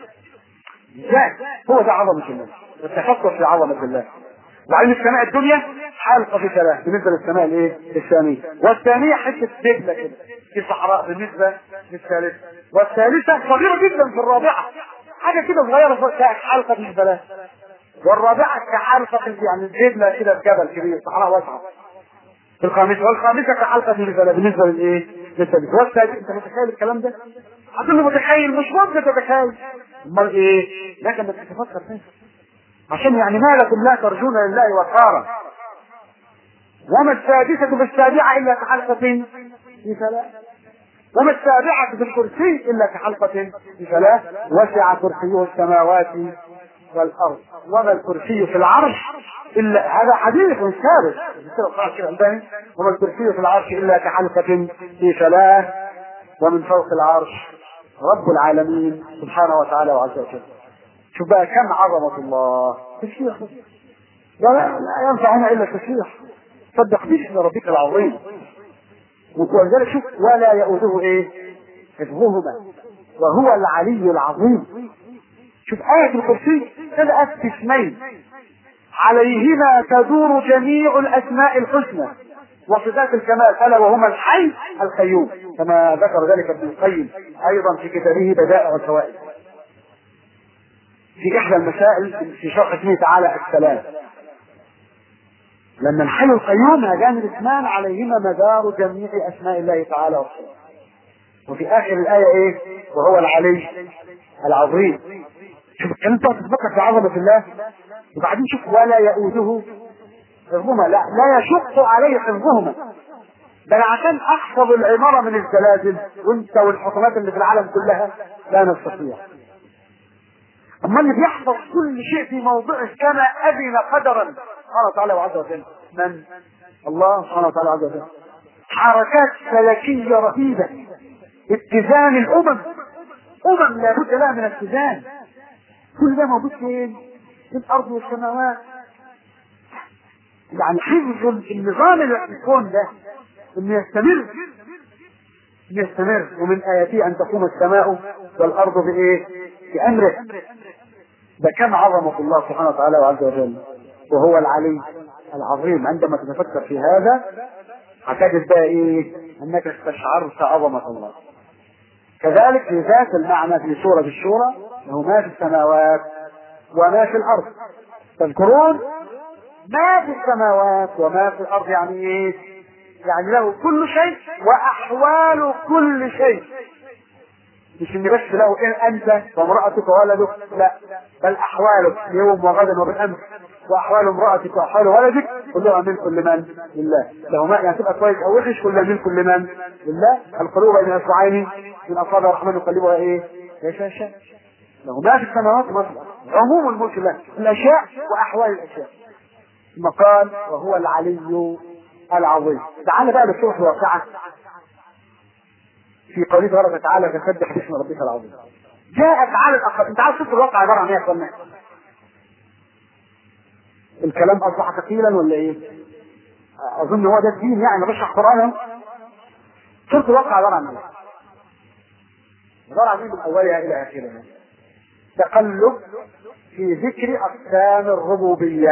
ازاي؟ هو ده عظمه الله التفكر في عظمه الله وبعدين السماء الدنيا حلقه في ثلاث بالنسبه للسماء الايه؟ الثانيه والثانيه حته دجله كده في صحراء بالنسبه للثالثه والثالثه صغيره جدا في الرابعه حاجه كده صغيره فوق حلقه في ثلاث والرابعه كحلقه في يعني الدجله كده في جبل كبير صحراء واسعه في الخامسه والخامسه كحلقه في ثلاث بالنسبه للايه؟ للثالثه والثالث انت متخيل الكلام ده؟ هتقول له متخيل مش ممكن تتخيل امال ايه؟ لكن بدك تفكر فيه عشان يعني ما لكم لا ترجون لله وقارا وما السادسة بالسابعة إلا كحلقة في ثلاث وما السابعة بالكرسي إلا كحلقة في ثلاث وسع كرسيه السماوات والأرض وما الكرسي في العرش إلا هذا حديث ثابت وما الكرسي في العرش إلا كحلقة في ثلاث ومن فوق العرش رب العالمين سبحانه وتعالى وعز وجل شوف بقى كم عظمة الله تشريح لا لا, لا ينفعنا إلا التشريح صدق باسم ربك العظيم ولذلك شوف ولا يؤوده ايه حفظهما وهو العلي العظيم شوف آية الكرسي تلأت اسمين عليهما تدور جميع الأسماء الحسنى وصفات الكمال ألا وهما الحي القيوم كما ذكر ذلك ابن القيم أيضا في كتابه بدائع الفوائد في إحدى المسائل في شرح اسمه تعالى السلام لما الحي القيوم هذان الاسمان عليهما مدار جميع اسماء الله تعالى وصفاته وفي اخر الايه ايه وهو العلي العظيم شوف الكلام انت تفكر في عظمه الله وبعدين شوف ولا يؤوده حفظهما لا لا يشق عليه حفظهما بل عشان احفظ العماره من الزلازل وانت والحكومات اللي في العالم كلها لا نستطيع اما اللي بيحفظ كل شيء في موضعه كما اذن قدرا سبحانه وتعالى وعز وجل من الله سبحانه وتعالى عز وجل حركات فلكيه رهيبه اتزان الامم امم لابد لها من اتزان كل ده موجود فين؟ في الارض والسماوات يعني حفظ النظام اللي في الكون ده انه يستمر انه يستمر ومن اياته ان تقوم السماء والارض بايه؟ بامره ده كم عظمه الله سبحانه وتعالى وعز وجل وهو العلي العظيم عندما تتفكر في هذا هتجد بقى ايه انك استشعرت عظمه الله كذلك في ذات المعنى في سوره الشورى له ما في السماوات وما في الارض تذكرون ما في السماوات وما في الارض يعني ايه يعني له كل شيء واحوال كل شيء مش ان بس له إن انت وامرأتك وولدك لا بل احوالك يوم وغدا وبالامس واحوال امرأتك واحوال ولدك كلها ملك لمن؟ لله له ما يعني تبقى كويس او وحش كلها ملك لمن؟ لله القلوب بين اصبعين من اصابع الرحمن يقلبها ايه؟ يشاء شاء له ما في السماوات وما في الارض عموم الملك له الاشياء واحوال الاشياء ثم قال وهو العلي العظيم تعال بقى للسوره الواقعه في قوله تبارك وتعالى فسبح باسم ربك العظيم جاءت على الاخر انت عارف شوف الواقع عباره عن ايه يا اخوانا الكلام اصبح ثقيلا ولا ايه اظن هو ده الدين يعني بشرح قران سوره الواقع عباره عن ايه عباره عن ايه من اولها الى اخرها تقلب في ذكر اقسام الربوبيه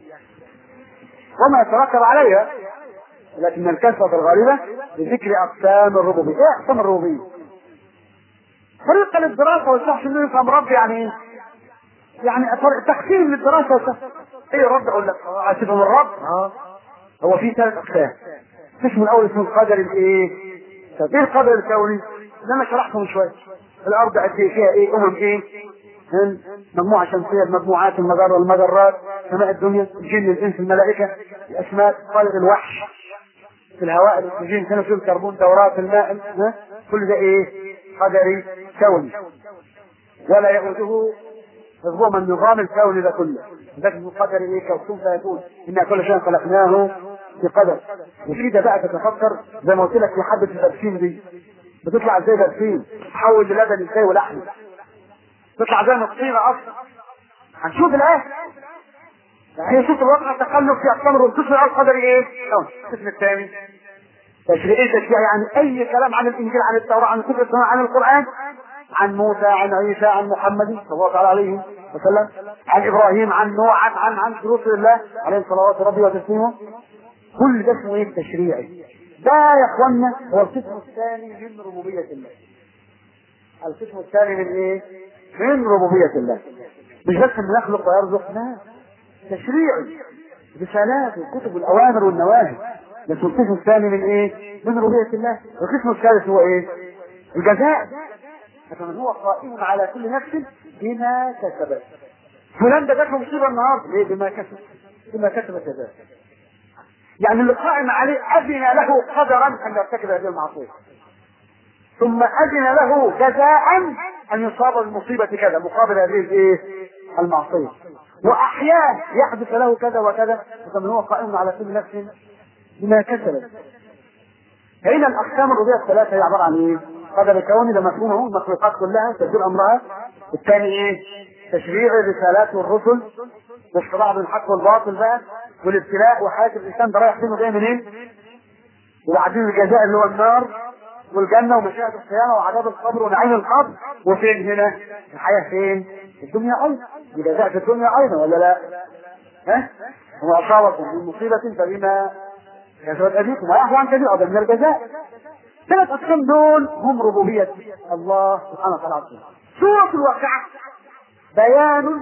وما يترتب عليها لكن الكثرة الغالبة لذكر أقسام الربوبية، إيه أقسام الربوبية؟ طريقة للدراسة والشخص إنه يفهم رب يعني إيه؟ يعني تقسيم للدراسه ايه رد اقول لك عاتبهم الرب اه هو في ثلاث اقسام القسم الاول اسمه القدر الايه؟ طب ايه القدر الكوني؟ ده انا شرحته من شويه الارض قد ايه فيها ايه؟ امم ايه؟ هل مجموعة شمسية المجموعات المجرة المجرات سماء الدنيا الجن الانس الملائكة الاسماك خالق الوحش في الهواء الاكسجين ثاني اكسيد الكربون دورات الماء ها؟ كل ده ايه؟ قدري كوني ولا يؤوده حفظهم النظام الكوني ده كله ذلك من قدر ايه كوكب فيكون ان كل شيء خلقناه في قدر وفي ده بقى تتفكر زي ما قلت لك في حبه البرسيم دي بتطلع ازاي برسيم تحول للبن ازاي ولحم تطلع زي ما الطينه اصلا هنشوف الايه يعني شوف الواقع تخلف في اقسام القسم الاول قدري ايه؟ القسم الثاني تشريعي تشريع يعني اي كلام عن الانجيل عن التوراه عن الكتب السماء عن القران عن موسى عن عيسى عن محمد صلى الله تعالى عليه وسلم عن ابراهيم عن نوح عن عن عن رسل الله عليه صلوات ربي وتسليمه كل ده اسمه ايه تشريعي ده يا اخوانا هو القسم الثاني من ربوبيه الله القسم الثاني من ايه؟ من ربوبيه الله مش بس انه يخلق ويرزق لا تشريعي رسالات والكتب والاوامر والنواهي بس القسم الثاني من ايه؟ من ربوبيه الله القسم الثالث هو ايه؟ الجزاء فمن هو قائم على كل نفس بما كسبت فلان ده جات له مصيبه النهارده ليه بما كسب بما كسبت يداه يعني اللي قائم عليه اذن له قدرا ان يرتكب هذه المعصيه ثم اذن له جزاء ان يصاب بمصيبه كذا مقابل هذه الايه المعصيه واحيانا يحدث له كذا وكذا فمن هو قائم على كل نفس بما كسبت فإذا الأقسام الربوبية الثلاثة هي عبارة عن إيه؟ قدر كوني ده مفهومه المخلوقات كلها تدبير أمرها الثاني إيه؟ تشريع الرسالات والرسل والصراع بين الحق والباطل بقى والابتلاء وحياة الإنسان ده رايح فين وجاي منين؟ وبعدين الجزاء اللي هو النار والجنة ومشاهد القيامة وعذاب القبر ونعيم القبر وفين هنا؟ الحياة فين؟ الدنيا أيضا الجزاء في الدنيا أيضا ولا لا؟ ها؟ وما أصابكم من مصيبة فبما كسبت أيديكم ويعفو عن كثير أيضا من الجزاء ثلاث أقسام دول هم ربوبية الله سبحانه وتعالى سورة الواقعة بيان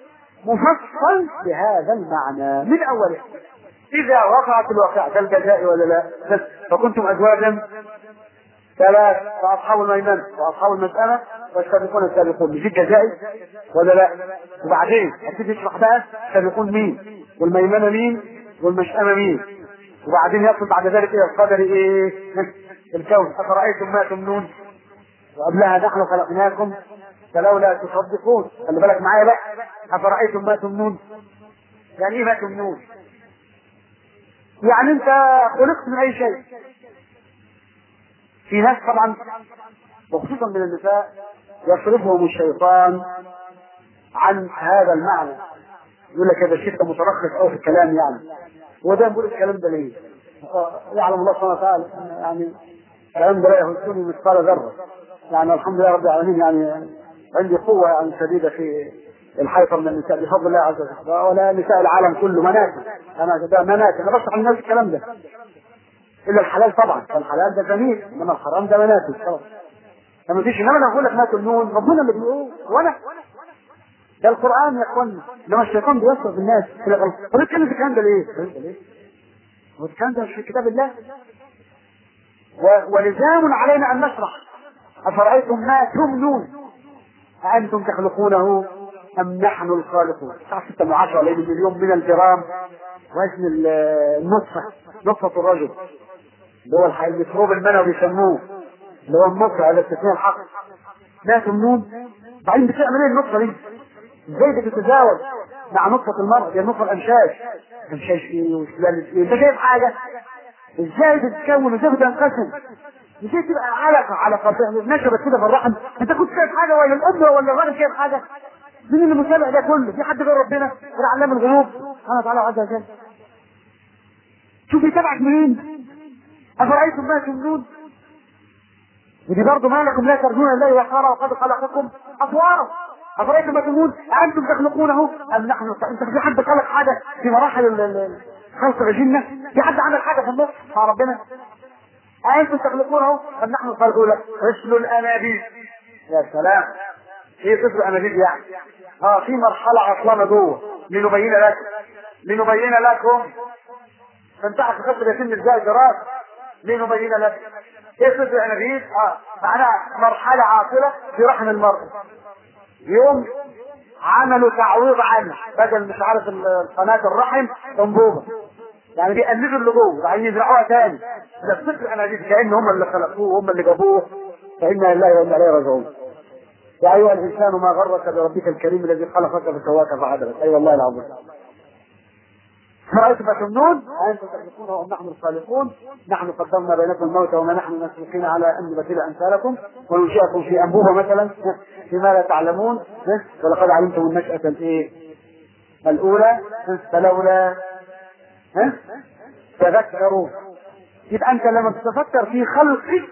مفصل بهذا المعنى من أوله إذا وقعت الواقعة ده الجزاء ولا لا بس فكنتم أزواجا ثلاث فأصحاب الميمنة وأصحاب المسألة والسابقون السابقون مش الجزائي ولا لا وبعدين هتبتدي تشرح بقى السابقون مين والميمنة مين والمشأمة مين وبعدين يصل بعد ذلك الى القدر ايه الكون افرايتم ما تمنون وقبلها نحن خلقناكم فلولا تصدقون خلي بالك معايا بقى افرايتم ما تمنون يعني ايه ما تمنون يعني انت خلقت من اي شيء في ناس طبعا وخصوصا من النساء يصرفهم الشيطان عن هذا المعنى يقول لك هذا الشيخ مترخص قوي في الكلام يعني هو ده بيقول الكلام ده ليه؟ يعلم الله سبحانه وتعالى يعني الكلام ده لا يهزني مثقال ذره يعني الحمد لله رب العالمين يعني عندي قوه يعني شديده في الحيطه من النساء بفضل الله عز وجل ولا نساء العالم كله مناكب انا ده مناكب انا بشرح للناس الكلام ده الا الحلال طبعا فالحلال ده جميل انما الحرام ده مناكب خلاص لما تيجي انما انا بقول لك ما تمنون ربنا اللي بيقول وانا ده القران يا اخوانا انما الشيطان بيوصف الناس في الغلط طب اتكلم في الكلام ده ليه؟ هو الكلام ده مش في كتاب الله و... ولزام علينا ان نشرح افرايتم ما تمنون اانتم تخلقونه ام نحن الخالقون الساعه 6 من 10 ليل مليون من الجرام وزن النطفه نطفه الرجل اللي هو الميكروب المنوي بيسموه اللي هو النطفه على استثناء الحق ما تمنون بعدين بتعمل ايه النطفه دي؟ ازاي بتتزاوج مع نطفة المرء هي نطفة الأمشاش أمشاش إيه وسلالة إيه أنت شايف حاجة ازاي بتتكون وازاي بتنقسم ازاي تبقى علقة علقة نشبت كده في الرحم أنت كنت شايف حاجة ولا الأم ولا الراجل شايف حاجة مين اللي متابع ده كله؟ في حد غير ربنا؟ غير علام الغيوب سبحانه وتعالى عز وجل شوف يتابعك منين؟ أفرأيتم ما تمنون؟ ودي برضه ما لكم لا ترجون الله وقارا وقد خلقكم أطوارا أفرأيتم ما تقول أنتم تخلقونه أم نحن أنت في حد خلق حاجة في مراحل خلق الجنة في حد عمل حاجة في النص مع ربنا أنتم تخلقونه أم نحن الخالقون غسل الأنابيب يا سلام ايه طفل انابيب يعني اه في مرحله عطلانه جوه لنبين لكم لنبين لكم فانتحت خطر يتم ازاي دراسه لنبين لكم ايه صدر الانابيب اه معناها مرحله عاطله في رحم المرء يوم عملوا تعويض عنه بدل مش عارف قناه الرحم انبوبه يعني بيقلدوا اللي جوه وبعدين يزرعوها تاني ده صدر الانابيب كان هم اللي خلقوه هم اللي جابوه فانا لله وانا اليه راجعون يا ايها الانسان ما غرك بربك الكريم الذي خلقك فسواك فعدلك اي أيوة والله العظيم فرأيتم تمنون أنتم تخلقون وأم نحن الخالقون نحن قدرنا بينكم الموت وما نحن مسبوقين على أن نبتل أمثالكم وننشئكم في أنبوبة مثلا فيما لا تعلمون ولقد علمتم النشأة الإيه؟ الأولى فلولا تذكروا يبقى أنت لما تتفكر في خلقك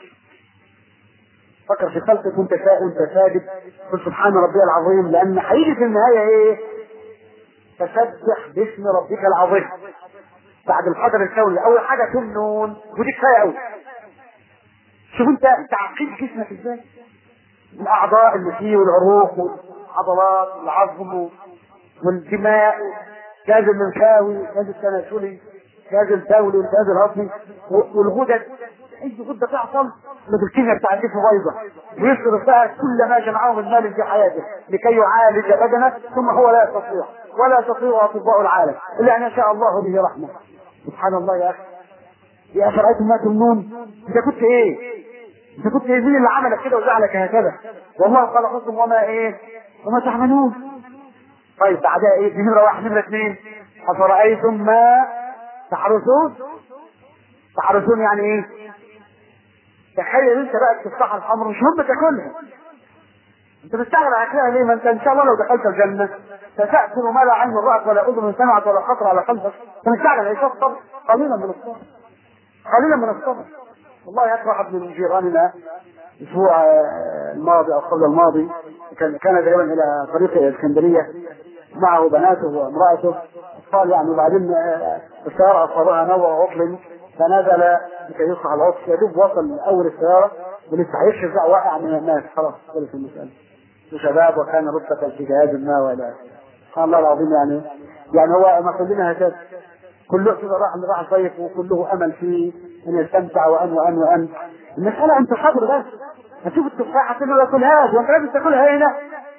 فكر في خلقك وانت وانت ساجد قل سبحان ربي العظيم لان هيجي في النهايه ايه؟ فسبح باسم ربك العظيم بعد القدر الكوني اول حاجه تمنون ودي كفايه قوي شوف انت تعقيد جسمك ازاي الاعضاء اللي فيه والعروق والعضلات والعظم والدماء الجهاز المنخاوي الجهاز التناسلي الجهاز البولي والجهاز الهضمي والغدد اي غده تعطل مثل الكيمياء بتاع الجسم بايظه ويصرف بقى كل ما جمعه من مال في حياته لكي يعالج بدنه ثم هو لا يستطيع ولا يستطيع اطباء العالم الا ان يشاء الله به رحمه سبحان الله يا اخي يا اخي رايتم ما تمنون انت كنت ايه؟ انت كنت ايه مين اللي عملك كده وجعلك هكذا؟ والله خلقكم وما ايه؟ وما تعملون طيب بعدها ايه؟ دي نمره واحد نمره اثنين افرايتم ما تحرسون تحرسون يعني ايه؟ تخيل انت بقى التفاحه الحمراء مش هم تاكلها انت مستعجل على اكلها ليه؟ ما انت ان شاء الله لو دخلت الجنه ستاكل ما لا عين رأت ولا اذن سمعت ولا خطر على قلبك انت مستعجل على الصبر قليلا من الصبر قليلا من الصبر والله يكره واحد من جيراننا الاسبوع الماضي او قبل الماضي كان كان ذاهبا الى طريق الاسكندريه معه بناته وامراته اطفال يعني وبعدين السياره اصابها نوى وعطل فنزل لكي يصنع العطف يا دوب وصل اول السياره ولسه هيشرف بقى واقع من الناس خلاص خلص المساله وشباب وكان رتبة في جهاز ما والى سبحان الله العظيم يعني يعني هو ما كلنا هكذا كله كده راح راح صيف وكله امل فيه ان يستمتع وان وان وان المساله انت صبر بس هتشوف التفاحه تقول له ياكلهاش وانت لازم تاكلها هنا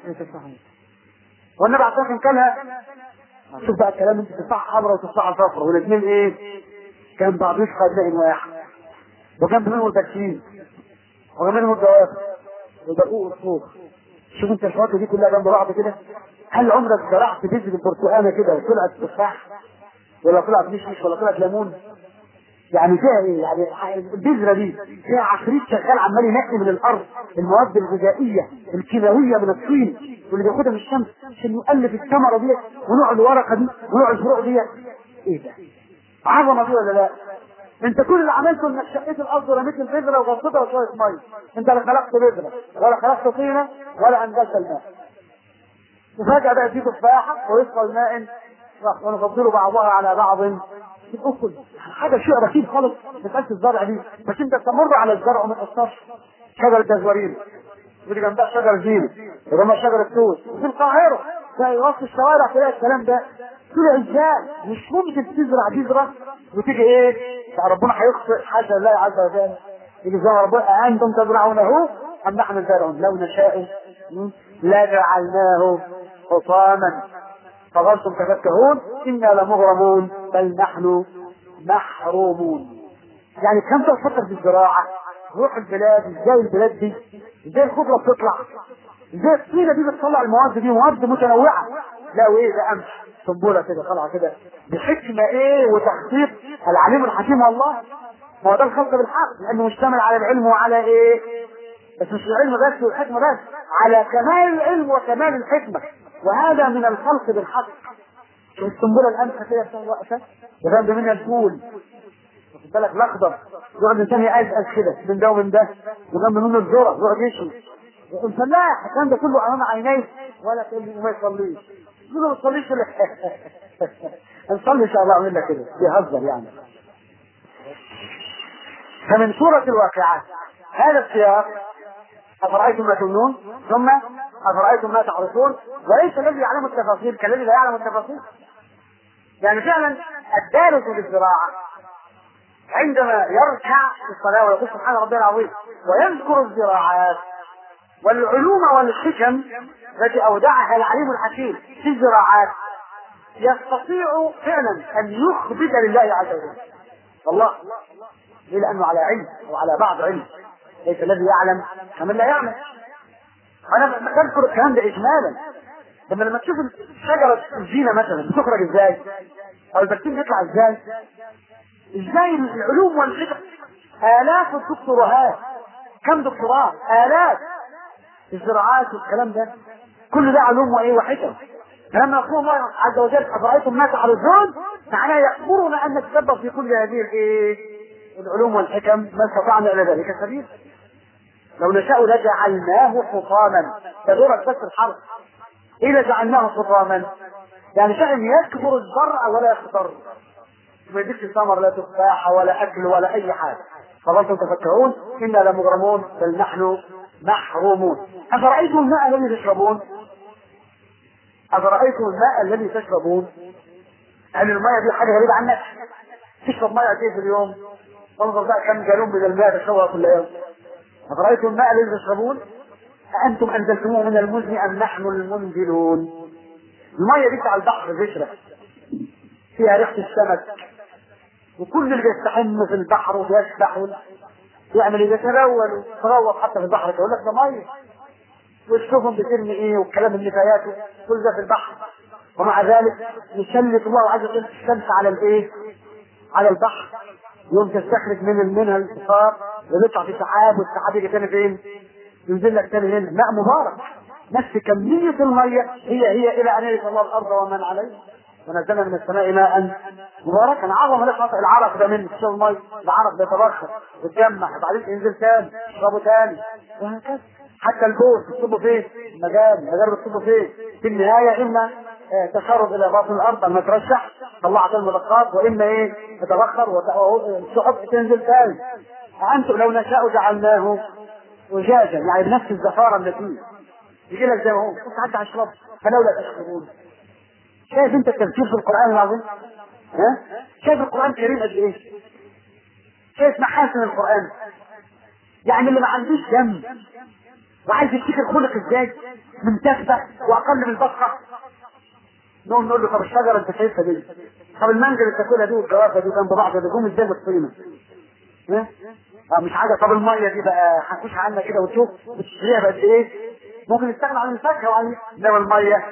والنبي عليه الصلاه كلها شوف بقى الكلام انت تفاحه حمراء وتفاحه صفراء والاثنين ايه؟ كان بعض يسقى نائم واحد وجنب منه البكين وجنب منه الجوافه ودقوق الصوت شوف انت الفواكه دي كلها جنب بعض كده هل عمرك زرعت بذر البرتقانه كده وطلعت تفاح ولا طلعت مشمش ولا طلعت ليمون يعني فيها ايه يعني البذرة دي فيها عفريت شغال عمال ينقي من الارض المواد الغذائية الكيماوية من الطين واللي بياخدها من الشمس عشان يؤلف الثمرة دي ونوع الورقة دي ونوع الفروع دي ايه ده عظمة دي ولا لا انت كل اللي عملته انك شقيت الارض ورميت البذره وغطيتها وشويه ميه انت لا خلقت بذره ولا خلقت طينه ولا انزلت الماء وفجاه بقى في تفاحه ويسقى الماء ونفضل بعضها على بعض في الاكل حاجه شيء رهيب خالص مساله الزرع دي بس انت تمر على الزرع وما تقصرش شجره جزورين ودي جنبها شجر زينه وجنبها شجره توت وفي القاهره في وسط الشوارع تلاقي الكلام ده طلع ازاي مش ممكن تزرع بذره وتيجي ايه ربنا هيخطئ حاشا الله عز وجل يجي زي ربنا انتم تزرعونه ام نحن الزارعون لو نشاء لجعلناه حطاما فظلتم تفكهون انا لمغرمون بل نحن محرومون يعني كم تفكر في الزراعه روح البلاد ازاي البلاد دي ازاي الخضره بتطلع ازاي الطينه دي بتطلع المواد دي مواد متنوعه لا وايه ده قمح سنبوله كده طالعه كده بحكمه ايه وتخطيط العليم الحكيم الله ما هو ده الخلق بالحق لانه مشتمل على العلم وعلى ايه بس مش العلم بس والحكمه بس على كمال العلم وكمال الحكمه وهذا من الخلق بالحق شوف السنبله القمحه كده واقفه وجنب منها الفول واخد بالك الاخضر يقعد الانسان يقزقز كده من ده ومن ده وجنب منه الذره يقعد يشوي الفلاح الكلام ده كله امام عينيه ولا تقول لي ما يصليش يقول ما تصليش ولا نصلي ان شاء الله اعمل لك كده بيهزر يعني فمن سورة الواقعات هذا السياق أفرأيتم ما تمنون ثم افرايتم ما تحرثون وليس الذي يعلم التفاصيل كالذي لا يعلم التفاصيل يعني فعلا الدارس للزراعه عندما يركع في الصلاه ويقول سبحان ربي العظيم ويذكر الزراعات والعلوم والحكم التي اودعها العليم الحكيم في الزراعات يستطيع فعلا ان يخبز لله عز وجل والله ليه لانه على علم وعلى بعض علم ليس الذي يعلم كمن لا يعلم انا بذكر الكلام ده اجمالا لما لما تشوف شجره الزينه مثلا بتخرج ازاي او البكتيريا بيطلع ازاي ازاي العلوم والحكم الاف الدكتوراه كم دكتوراه الاف الزراعات والكلام ده كل ده علوم وايه وحكم فلما يقول الله عز وجل افرايتم ما تحرثون معناه يامرنا ان نتدبر في كل هذه الايه العلوم والحكم ما استطعنا الى ذلك سبيل لو نشاء لجعلناه حطاما تدورك بس الحرف ايه لجعلناه حطاما يعني شأن يكبر الزرع ولا يخضر ما يديكش ثمر لا تفاح ولا اكل ولا اي حاجه فظلتم تفكرون انا لمغرمون بل نحن محرومون افرايتم الماء الذي تشربون افرايتم الماء الذي تشربون هل الماء دي حاجه غريبه عنك تشرب ماء قد ايه في اليوم انظر بقى كم جالون من الماء تشربها كل يوم افرايتم الماء الذي تشربون أأنتم أنزلتموه من المزن أم نحن المنزلون المية دي بتاع البحر بشرة فيها ريحة السمك وكل اللي بيستحم في البحر وبيسبح يعمل ايه يتلون ويتغوط حتى في البحر يقول لك ده ميه والسفن بترمي ايه والكلام النفايات كل ده في البحر ومع ذلك يسلط الله عز وجل الشمس على الايه؟ على البحر يوم تستخرج من منها البخار ويطلع في سحاب والسحاب يجي تاني فين؟ ينزل لك تاني هنا ماء مبارك نفس كمية المية هي هي إلى أن يرث الله الأرض ومن عليها ونزلنا من السماء ماء مباركا عظم لك العرق ده من شرب المي العرق بيتبخر ويتجمع وبعدين ينزل تاني يشربه تاني وهكذا حتى البوس بتصبه فين؟ المجال المجال بتصبه فين؟ في النهاية إما آه، تسرب إلى باطن الأرض لما ترشح طلعت الملقات وإما إيه تتبخر والسحب تنزل تاني أنتم لو نشاء جعلناه وجاجا يعني بنفس الزفارة اللي فيه يجي لك زي ما هو بس حتى هشرب فلولا تشربون شايف انت التفكير في القرآن العظيم؟ ها؟ شايف القرآن الكريم قد ايه؟ شايف محاسن القرآن؟ يعني اللي ما عندوش دم وعايز يفتكر خلق ازاي؟ من تفة واقل من البصرة نقوم نقول له طب الشجرة انت شايفها دي؟ طب المانجا اللي بتاكلها دي والجوافة دي جنب بعض دي جم ازاي بالطينة؟ ها؟ اه مش حاجة طب المية دي بقى هنخش عنها كده وتشوف بتشتريها بقد ايه؟ ممكن نستغنى عن الفاكهة وعن انما المية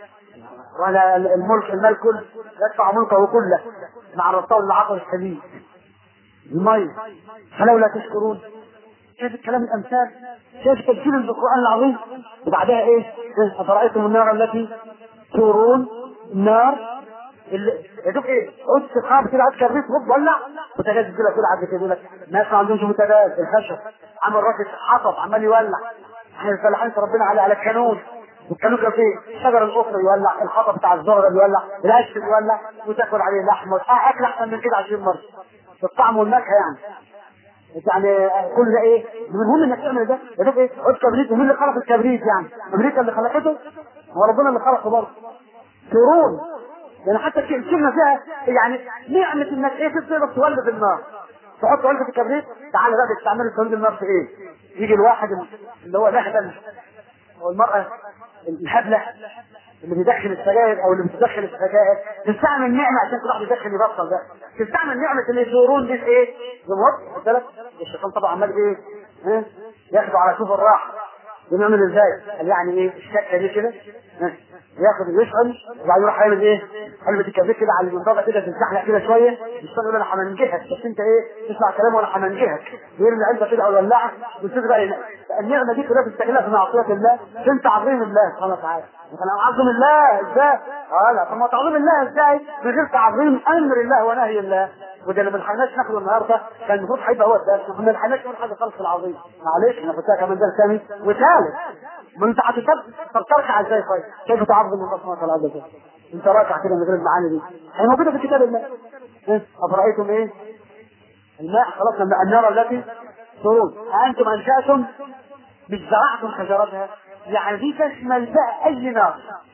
ولا الملك المال كله يدفع ملكه كله مع الرسول العقل الحديد المية فلولا تشكرون شايف الكلام الامثال شايف تفسير القران العظيم وبعدها ايه؟ افرايتم النار التي تورون النار اللي يا دوب ايه؟ قدس خاب كده عاد كبريت هوب ولع وتجاز كده كده عاد كده يقول لك ناس ما عندهمش متجاز الخشب عمل راجل حطب عمال يولع احنا فلاحين ربنا على على الكانون والكانون كان فيه الشجر الاخرى يولع الحطب بتاع الزهره بيولع العش بيولع وتاكل عليه لحم اكل احسن من كده 20 مره الطعم والنكهه يعني يعني كل ده ايه؟ المهم انك تعمل ده يا دوب ايه؟ عود كبريت ومين اللي خلق الكبريت يعني؟ امريكا اللي خلقته هو ربنا اللي خلقه برضه قرون يعني حتى الكلمه فيها يعني نعمه انك ايه تقدر تولد النار تحط علبه الكبريت تعالى بقى بتستعمل تولد النار في ايه؟ يجي الواحد اللي هو نهبل او المراه الهبله اللي بيدخل السجاير او اللي بتدخل السجاير تستعمل نعمه عشان كل واحد يدخل يبطل ده تستعمل نعمه اللي يزورون دي في ايه؟ زمر خد بالك الشيطان طبعا عمال ايه؟ ها؟ ياخده على شوف الراحه بنعمل ازاي؟ قال يعني ايه الشكه دي كده ها؟ ياخد يشعل وبعدين يروح يعمل ايه؟ علبه الكبريت كده على المنطقه كده تتزحلق كده شويه الشيطان يقول انا همنجهك بس انت ايه؟ تسمع كلامه وانا همنجهك يرمي علبه كده او يولعك وتسيب بقى النعمه دي كلها تستغلها في معصيه الله انت عظيم الله سبحانه وتعالى انا اعظم الله ازاي؟ اه لا طب ما تعظيم الله ازاي؟ من غير تعظيم امر الله ونهي الله وده اللي ما لحقناش ناخده النهارده كان المفروض هيبقى هو الدرس ما لحقناش نقول حاجه خالص العظيم معلش انا كنت كمان درس ثاني وثالث ما انت هتتب طب تركع ازاي طيب؟ كيف تعظم الله سبحانه وتعالى عز وجل؟ انت راكع كده من غير المعاني دي هي موجوده في كتاب الله إيه؟ افرايتم ايه؟ الماء خلقنا من النار التي ترون أأنتم أنشأتم مش زرعتم شجرتها يعني دي تشمل بقى اي نار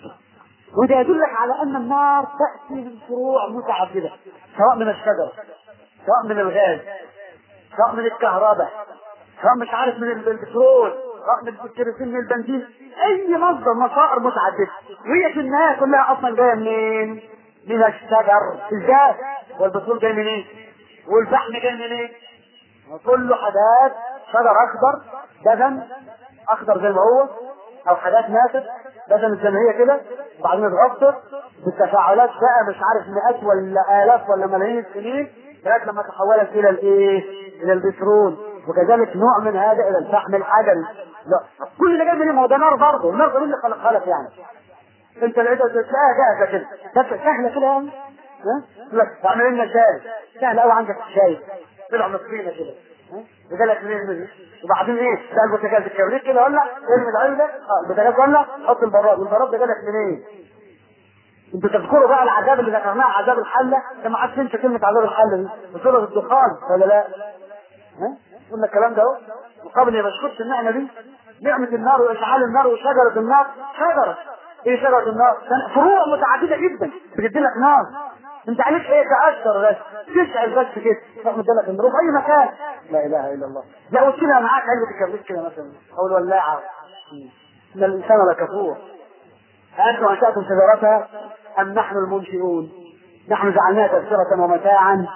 وده يدلك على ان النار تاتي من فروع متعدده سواء من الشجر سواء من الغاز سواء من الكهرباء سواء مش عارف من البترول سواء من الكيروسين من البنزين اي مصدر مصائر متعدده وهي في النهايه كلها اصلا جايه منين؟ من الشجر ازاي؟ والبترول جاي منين؟ والفحم جاي منين؟ كله حاجات شجر اخضر دفن اخضر زي ما هو او حاجات ماتت دفنت زي ما هي كده وبعدين اتغطت بالتفاعلات بقى مش عارف مئات ولا الاف ولا ملايين السنين لغايه لما تحولت الى الايه؟ الى البترول وكذلك نوع من هذا الى الفحم الحجري لا كل اللي جاي منين ما هو ده نار برضه النار ده مين اللي خلق خلق يعني انت لقيتها تلاقيها جاهزه كده ده سهله كده يعني ها؟ يقول لك اعمل لنا شاي سهل قوي عندك الشاي طلع نصفينا كده ها؟ وجالك منين وبعدين ايه؟ ده البوتاجاز الكبريت كده ولا ارمي العلبه اه البوتاجاز ولا حط البراد والبراد ده جالك منين؟ انتوا تذكروا بقى العذاب اللي ذكرناه عذاب الحله انت ما عادش تنسى كلمه عذاب الحله دي وسوره الدخان ولا لا؟ ها؟ قلنا الكلام ده اهو وقبل ما نشكرش النعمه دي نعمه النار واشعال النار وشجره النار شجره ايه شجره النار؟ فروع متعدده جدا بتدي لك نار انت عليك ايه تأثر بس تشعل بس كده تروح مدلك النور في اي مكان لا اله الا الله لا وكده معاك علبه الكبريت كده مثلا او الولاعه ان الانسان لكفور أنتم أنشأتم شجرتها أم نحن المنشئون؟ نحن جعلناها تذكرة ومتاعا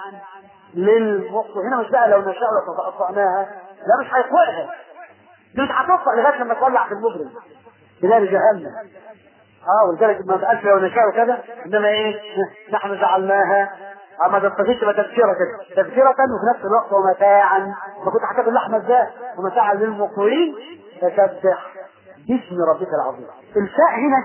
للمخ هنا مش بقى لو نشاء لتقطعناها لا مش هيقوقها دي مش هتقطع لغاية لما تولع في المبرد في نار جهنم اه ولذلك ما تقالش لو نشاء كذا انما ايه نحن جعلناها اما تستفيدش تبقى تذكرة كده تذكرة وفي نفس الوقت ومتاعا ما كنت هتاكل لحمة ازاي ومتاعا للمقوين فسبح باسم ربك العظيم الفاء هنا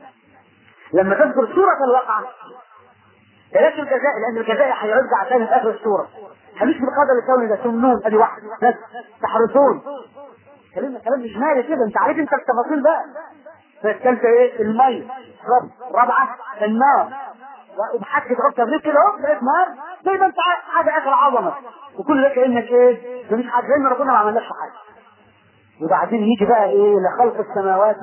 لما تذكر سورة الواقعة بلاش الجزاء لان الجزاء هيرجع تاني في اخر السورة خليك بالقدر الكوني ده تمنون ادي واحد بس تحرسون كلام كلام اجمالي كده انت عارف انت التفاصيل بقى فالثالثة ايه المي رب رابعة النار وبحكي تحط تبريد كده اهو لقيت نار زي ما انت حاجة اخر عظمة وكل ده كانك ايه مفيش حاجة زي ما ربنا ما عملناش حاجة وبعدين يجي بقى ايه لخلق السماوات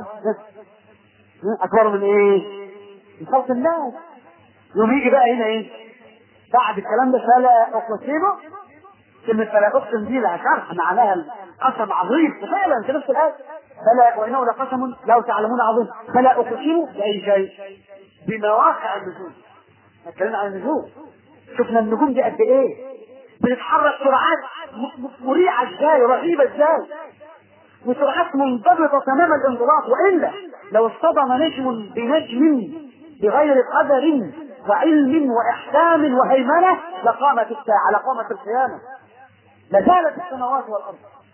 اكبر من ايه من خلق الناس يوم يجي بقى هنا ايه بعد الكلام ده فلا اقسم كلمة فلا اقسم دي لها شرح معناها قسم عظيم فعلا في نفس الآية فلا وانه لقسم لو تعلمون عظيم فلا اقسم باي شيء بمواقع النجوم اتكلمنا عن النجوم شفنا النجوم دي قد ايه بتتحرك سرعات مريعة ازاي رهيبة ازاي وسرعات منضبطة تمام الانضباط وإلا لو اصطدم نجم بنجم بغير قدر وعلم وإحكام وهيمنة لقامت الساعة لقامت القيامة لزالت السماوات والأرض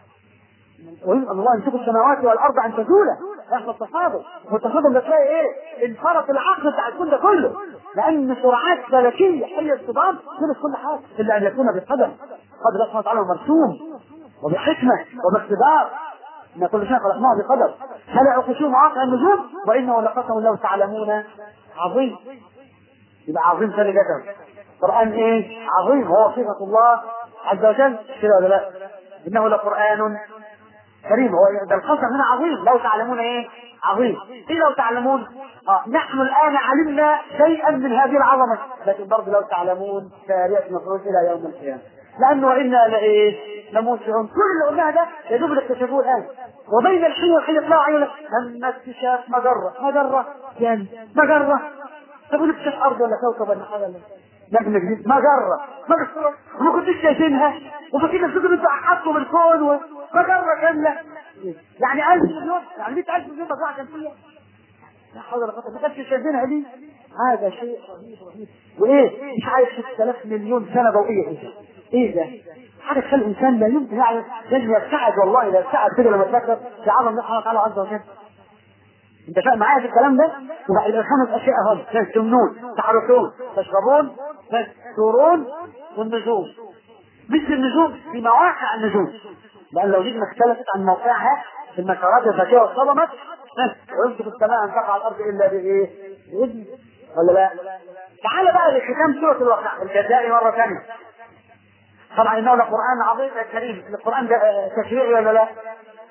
وإن الله يمسك السماوات والأرض عن تزولا احنا التصادم والتصادم ده تلاقي ايه انفرط العقل بتاع الكون ده كله لأن سرعات فلكية حل الصدام تلف كل حاجة إلا أن يكون بقدر قدر الله سبحانه وتعالى مرسوم وبحكمة وباقتدار ان كل شيء خلقناه بقدر فلا اقسم مواقع النجوم وانه لقسم لو تعلمون عظيم يبقى عظيم ثاني ذكر قران ايه عظيم هو صفه الله عز وجل كده ولا لا انه لقران كريم هو ده القسم هنا عظيم لو تعلمون ايه عظيم ايه لو تعلمون آه. نحن الان علمنا شيئا من هذه العظمه لكن برضه لو تعلمون ساريه مخروج الى يوم القيامه لانه وانا لايه لموسعون كل اللي قلناه ده يا دوب اللي اكتشفوه الان وبين الحين والحين يطلعوا عيونك تم اكتشاف مجره مجره يعني مجره طب نكتشف ارض ولا كوكب ولا حاجه ولا نجم جديد مجره مجره وما كنتش شايفينها وفاكرين نفسكم انتوا احطوا بالكون ومجره كامله يعني 1000 مليون يعني 100000 مليون مجره كان فيها لا حول ولا قوه ما كانش شايفينها دي هذا شيء رهيب رهيب وايه مش عارف 6000 مليون سنه ضوئيه ايه ايه ده حاجه تخلي الانسان لا يمكن يعني لازم يبتعد والله لا يبتعد كده لما تفكر في عظم الله سبحانه وتعالى عز وجل انت فاهم معايا في الكلام ده؟ يبقى الخمس اشياء اهم تمنون تحرسون تشربون تستورون والنجوم مثل النجوم في مواقع النجوم لان لو جبنا اختلفت عن موقعها في المسارات الذكيه واصطدمت ويمسك السماء ان تقع الارض الا بايه؟ باذن ولا لا؟ تعال بقى لختام سوره الواقع الجزاء مره ثانيه طبعا انه لقران عظيم كريم القران ده تشريعي ولا لا؟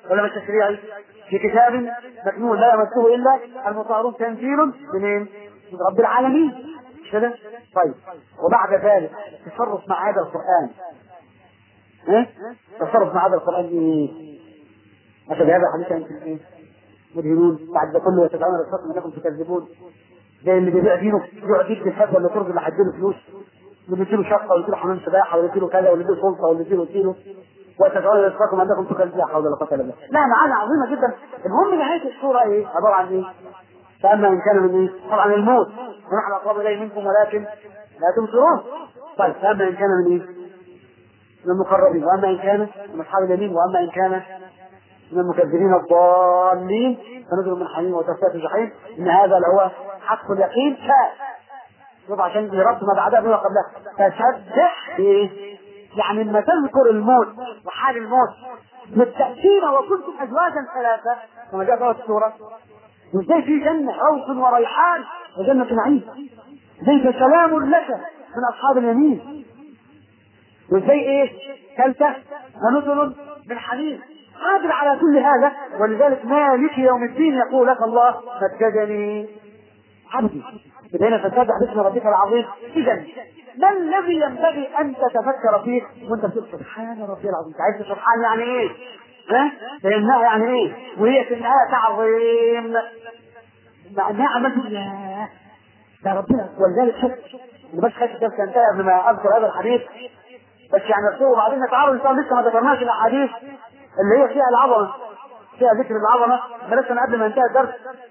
ولا مش تشريعي؟ في كتاب مكنون لا يمسه الا المطهرون تنزيل منين؟ من رب العالمين مش كده؟ طيب وبعد ذلك تصرف مع هذا القران ايه؟ تصرف مع هذا القران ايه؟ أخذ هذا الحديث أنتم إيه؟ مدهنون بعد ده كله يتدعون للحكم انكم تكذبون زي اللي بيبيع دينه يبيع دين بالحب ولا ترضي اللي هيديله فلوس واللي يديله شقه واللي يديله حمام سباحه واللي يديله كذا واللي يديله سلطه واللي يديله يديله وتدعون للحكم انكم تكذبون لا حول ولا قوه الا بالله لا معانا عظيمه جدا المهم نهايه السوره ايه؟ عباره عن ايه؟ فاما ان كان من ايه؟ طبعا الموت ونحن اقرب اليه منكم ولكن لا تبصرون طيب فاما ان كان من ايه؟ من المقربين واما ان كان من اصحاب اليمين واما ان كان من المكذبين الضالين فنزل من حميم وتصفية الجحيم ان هذا لهو حق اليقين ف شوف عشان يرد ما بعدها بما قبلها فسبح بايه؟ يعني لما تذكر الموت وحال الموت متأتين وكنتم ازواجا ثلاثة كما جاء في السورة وازاي في جنة روح وريحان وجنة نعيم زي سلام لك من اصحاب اليمين وازاي ايه؟ ثالثة ونزل من حميم قادر على كل هذا ولذلك مالك يوم الدين يقول لك الله مجدني عبدي بدينا فسبح باسم ربك العظيم اذا ما الذي ينبغي ان تتفكر فيه وانت بتقول سبحان ربي العظيم عايز سبحان يعني ايه؟ ها؟ فهمناها يعني ايه؟ وهي في النهايه تعظيم مع انها عملت ياه ده ربنا ولذلك شوف بس خايف كده تنتهي قبل ما اذكر هذا الحديث بس يعني الصور وبعدين نتعرض ان شاء الله لسه ما ذكرناش الاحاديث اللي هي فيها العظمه فيها ذكر العظمه بلاش انا قبل ما انتهي الدرس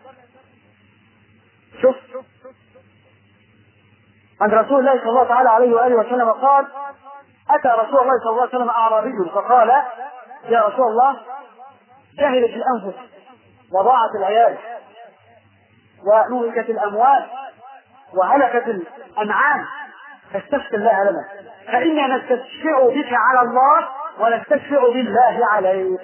شوف عن رسول الله صلى الله تعالى عليه واله وسلم قال اتى رسول الله صلى الله عليه وسلم اعرابي فقال يا رسول الله جهلت الانفس وضاعت العيال ونهكت الاموال وهلكت الانعام فاستشفي الله لنا فإنا نستشفع بك على الله ونستشفع بالله عليك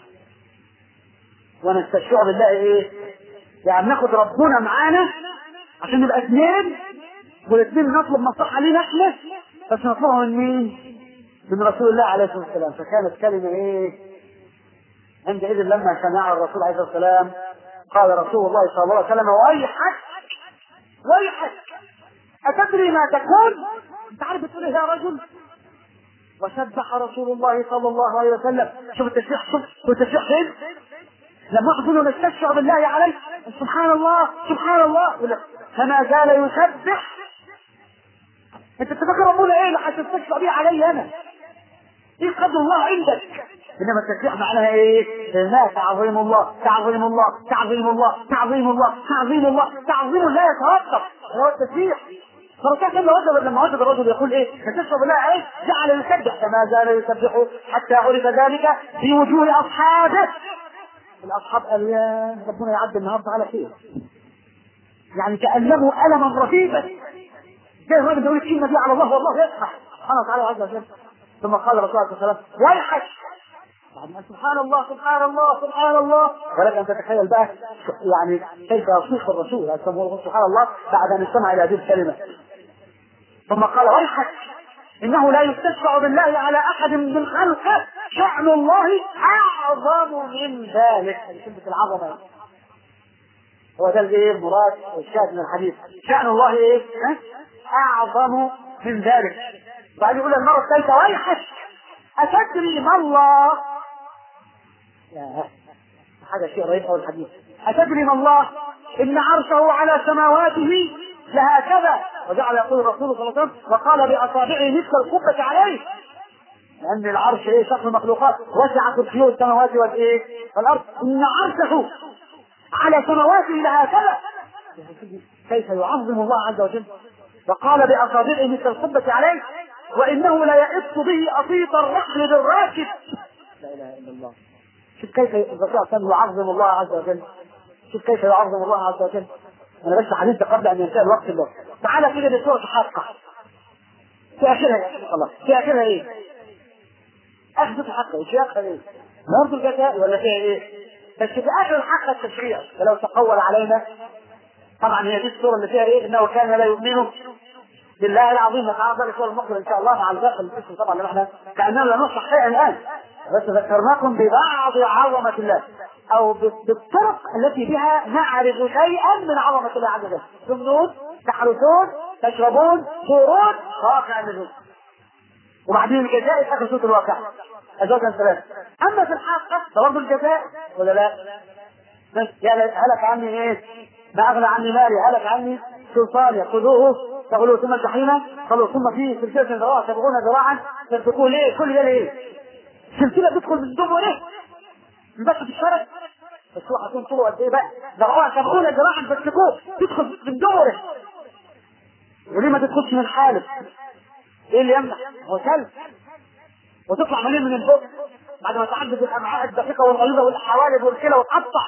ونستشفع بالله ايه يعني ناخد ربنا معانا عشان نبقى اثنين والاثنين نطلب مصلحة لينا احنا بس نطلبها من مين؟ من رسول الله عليه الصلاة والسلام فكانت كلمة ايه؟ عندئذ لما سمع الرسول عليه الصلاة والسلام قال رسول الله صلى الله عليه وسلم ويحك ويحك أتدري ما تقول؟ أنت عارف بتقول إيه يا رجل؟ وسبح رسول الله صلى الله عليه وسلم شوف التشريح شوف التشريح فين؟ لما يحصل نستشفع بالله عليه سبحان الله سبحان الله ولا فما زال يسبح انت تفكر ربنا ايه اللي هتستشفع بيه علي انا ايه قدر الله عندك انما التسبيح معناها ايه؟ لا تعظيم الله تعظيم الله تعظيم الله تعظيم الله تعظيم الله تعظيم لا يتوقف هو التسبيح فرسول كان وجد لما وجد الرجل يقول ايه؟ فتشرب بالله عليه جعل يسبح فما زال يسبح حتى عرف ذلك في وجوه اصحابه الاصحاب قالوا يا ربنا يعدي النهارده على خير يعني كانه الما رهيبا زي الراجل بيقول الكلمه دي على الله والله يسمح سبحانه وتعالى عز وجل ثم قال الرسول عليه الصلاه والسلام ويحك بعد ما سبحان الله سبحان الله سبحان الله ولك ان تتخيل بقى يعني كيف يصيح الرسول عليه الصلاه والسلام سبحان الله بعد ان استمع الى هذه الكلمه ثم قال ويحك انه لا يستشفع بالله على احد من خلقه شأن الله اعظم من ذلك كلمه العظمه هو ده الايه المراد والشاهد من الحديث شأن الله ايه؟ ها؟ اعظم من ذلك بعد يقول المره الثالثه ويحك اتدري ما الله يا حاجه شيء رهيب قوي الحديث اتدري ما الله ان عرشه على سماواته لهكذا وجعل يقول الرسول صلى الله عليه وسلم وقال باصابعه مثل القبه عليه لان العرش ايه شكل المخلوقات وسع كرسيه السماوات والايه والارض ان عرشه على سماواته لهكذا كيف يعظم الله عز وجل وقال باصابعه مثل القبه عليه وانه لا يئس به اطيط الرحل بالراكب لا اله الا الله شوف كيف الرسول صلى يعظم الله عز وجل شوف كيف يعظم الله عز وجل انا بس حديث قبل ان ينتهي الوقت ده تعالى كده بسورة الحقة في اخرها يا الله في اخرها ايه؟ اخذة الحقة ايش اخرها ايه؟ برضه الجزاء ولا فيها ايه؟ بس في اخر الحقة التشريع فلو تقول علينا طبعا هي دي الصورة اللي فيها ايه؟ انه كان لا يؤمن بالله العظيم نتعرض ذلك الصورة المقبل ان شاء الله مع الباقي الاسم طبعا لما احنا كاننا لا نشرح شيئا الان بس ذكرناكم ببعض عظمة الله أو بالطرق التي بها نعرف شيئا من عظمة الله عز وجل تمنون تحرسون تشربون تورون واقع النجوم وبعدين الجزاء في آخر سورة الواقع أزواجا ثلاثة أما في الحقيقة فبرضه الجزاء ولا لا؟ بس يا هلك عني إيه؟ ما أغنى عني مالي هلك عني سلطاني خذوه تغلوه ثم الجحيم صلوا ثم في سلسلة ذراع سبعون ذراعا تتركوه ليه؟ كل ده ليه؟ سلسلة تدخل من دمه ليه؟ من بس في الشرع بس هو هيكون طوله قد ايه بقى؟ ذراع سبعون ذراعا فاتركوه تدخل من دمه ليه؟ وليه ما تدخلش من حالف؟ ايه اللي يمنع؟ هو كلب وتطلع منين من البق بعد ما تعدد الامعاء الدقيقه والغليظه والحوالب والكلى وتقطع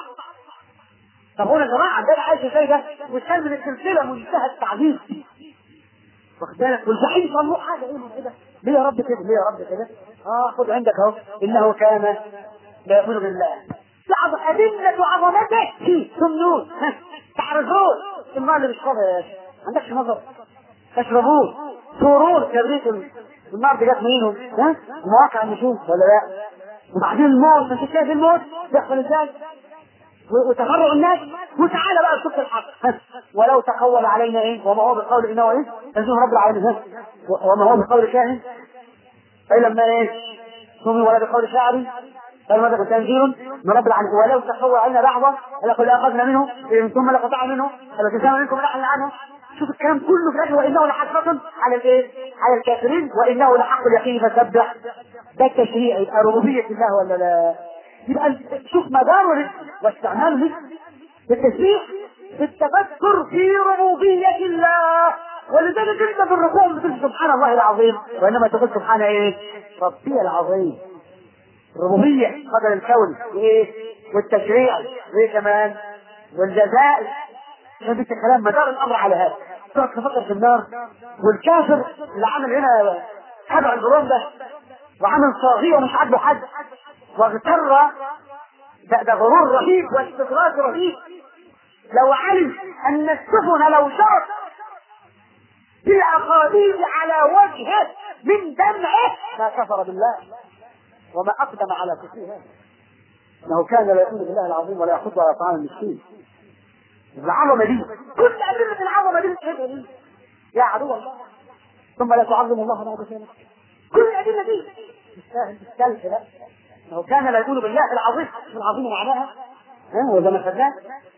طب هنا يا جماعه ده عايش ازاي ده؟ وكان من السلسله منتهى التعذيب واخد بالك والجحيم صار حاجه ايه من كده ليه يا رب كده ليه يا رب كده اه خد عندك اهو انه كان لا يؤمن بالله لعظ أدلة عظمته تمنون تعرفون الماء اللي مش فاضي يا اخي عندكش نظر تشربون تورون كبريت النار دي جت منين ها مواقع النجوم ولا لا وبعدين الموت انت شايف الموت بيحصل ازاي وتفرع الناس وتعالى بقى شوف الحق ولو تقول علينا ايه وما هو بقول انه ايه تنزيل رب العالمين وما هو بقول كاهن اي لما ايه ثم ولا بقول شاعري قال ماذا تنزيل من رب العالمين ولو تقول علينا بعضا لقد اخذنا منه ثم لقطع منه فلكن منكم نحن عنه شوف الكلام كله في الاخر وانه لحسرة على الايه؟ على الكافرين وانه لحق اليقين فسبح ده التشريع يبقى ربوبية الله ولا لا؟ يبقى شوف مدار الرزق واستعمال الرزق بالتشريع بالتفكر في ربوبية الله ولذلك انت في الركوع بتقول سبحان الله العظيم وانما تقول سبحان ايه؟ ربي العظيم الربوبية قدر الكون وايه؟ والتشريع وايه كمان؟ والجزاء هذا الكلام مدار الامر على هذا تقعد تفكر في النار والكافر اللي عمل هنا حاجه الجرام ده وعمل طاغيه ومش عاجبه حد واغتر ده, ده غرور رهيب واستدراج رهيب لو علم ان السفن لو شرط بالاقاديم على وجهه من دمعه ما كفر بالله وما اقدم على كفره هذا انه كان لا يؤمن بالله العظيم ولا يحض على طعام المسكين العظمه دي كل ادله العظمه دي بتشهدها دي يا عدو الله ثم لا تعظم الله بعد ذلك كل الادله دي تستاهل بالسلف لا لو كان لا يقول بالله العظيم العظيم معناها ها ولا ما خدناه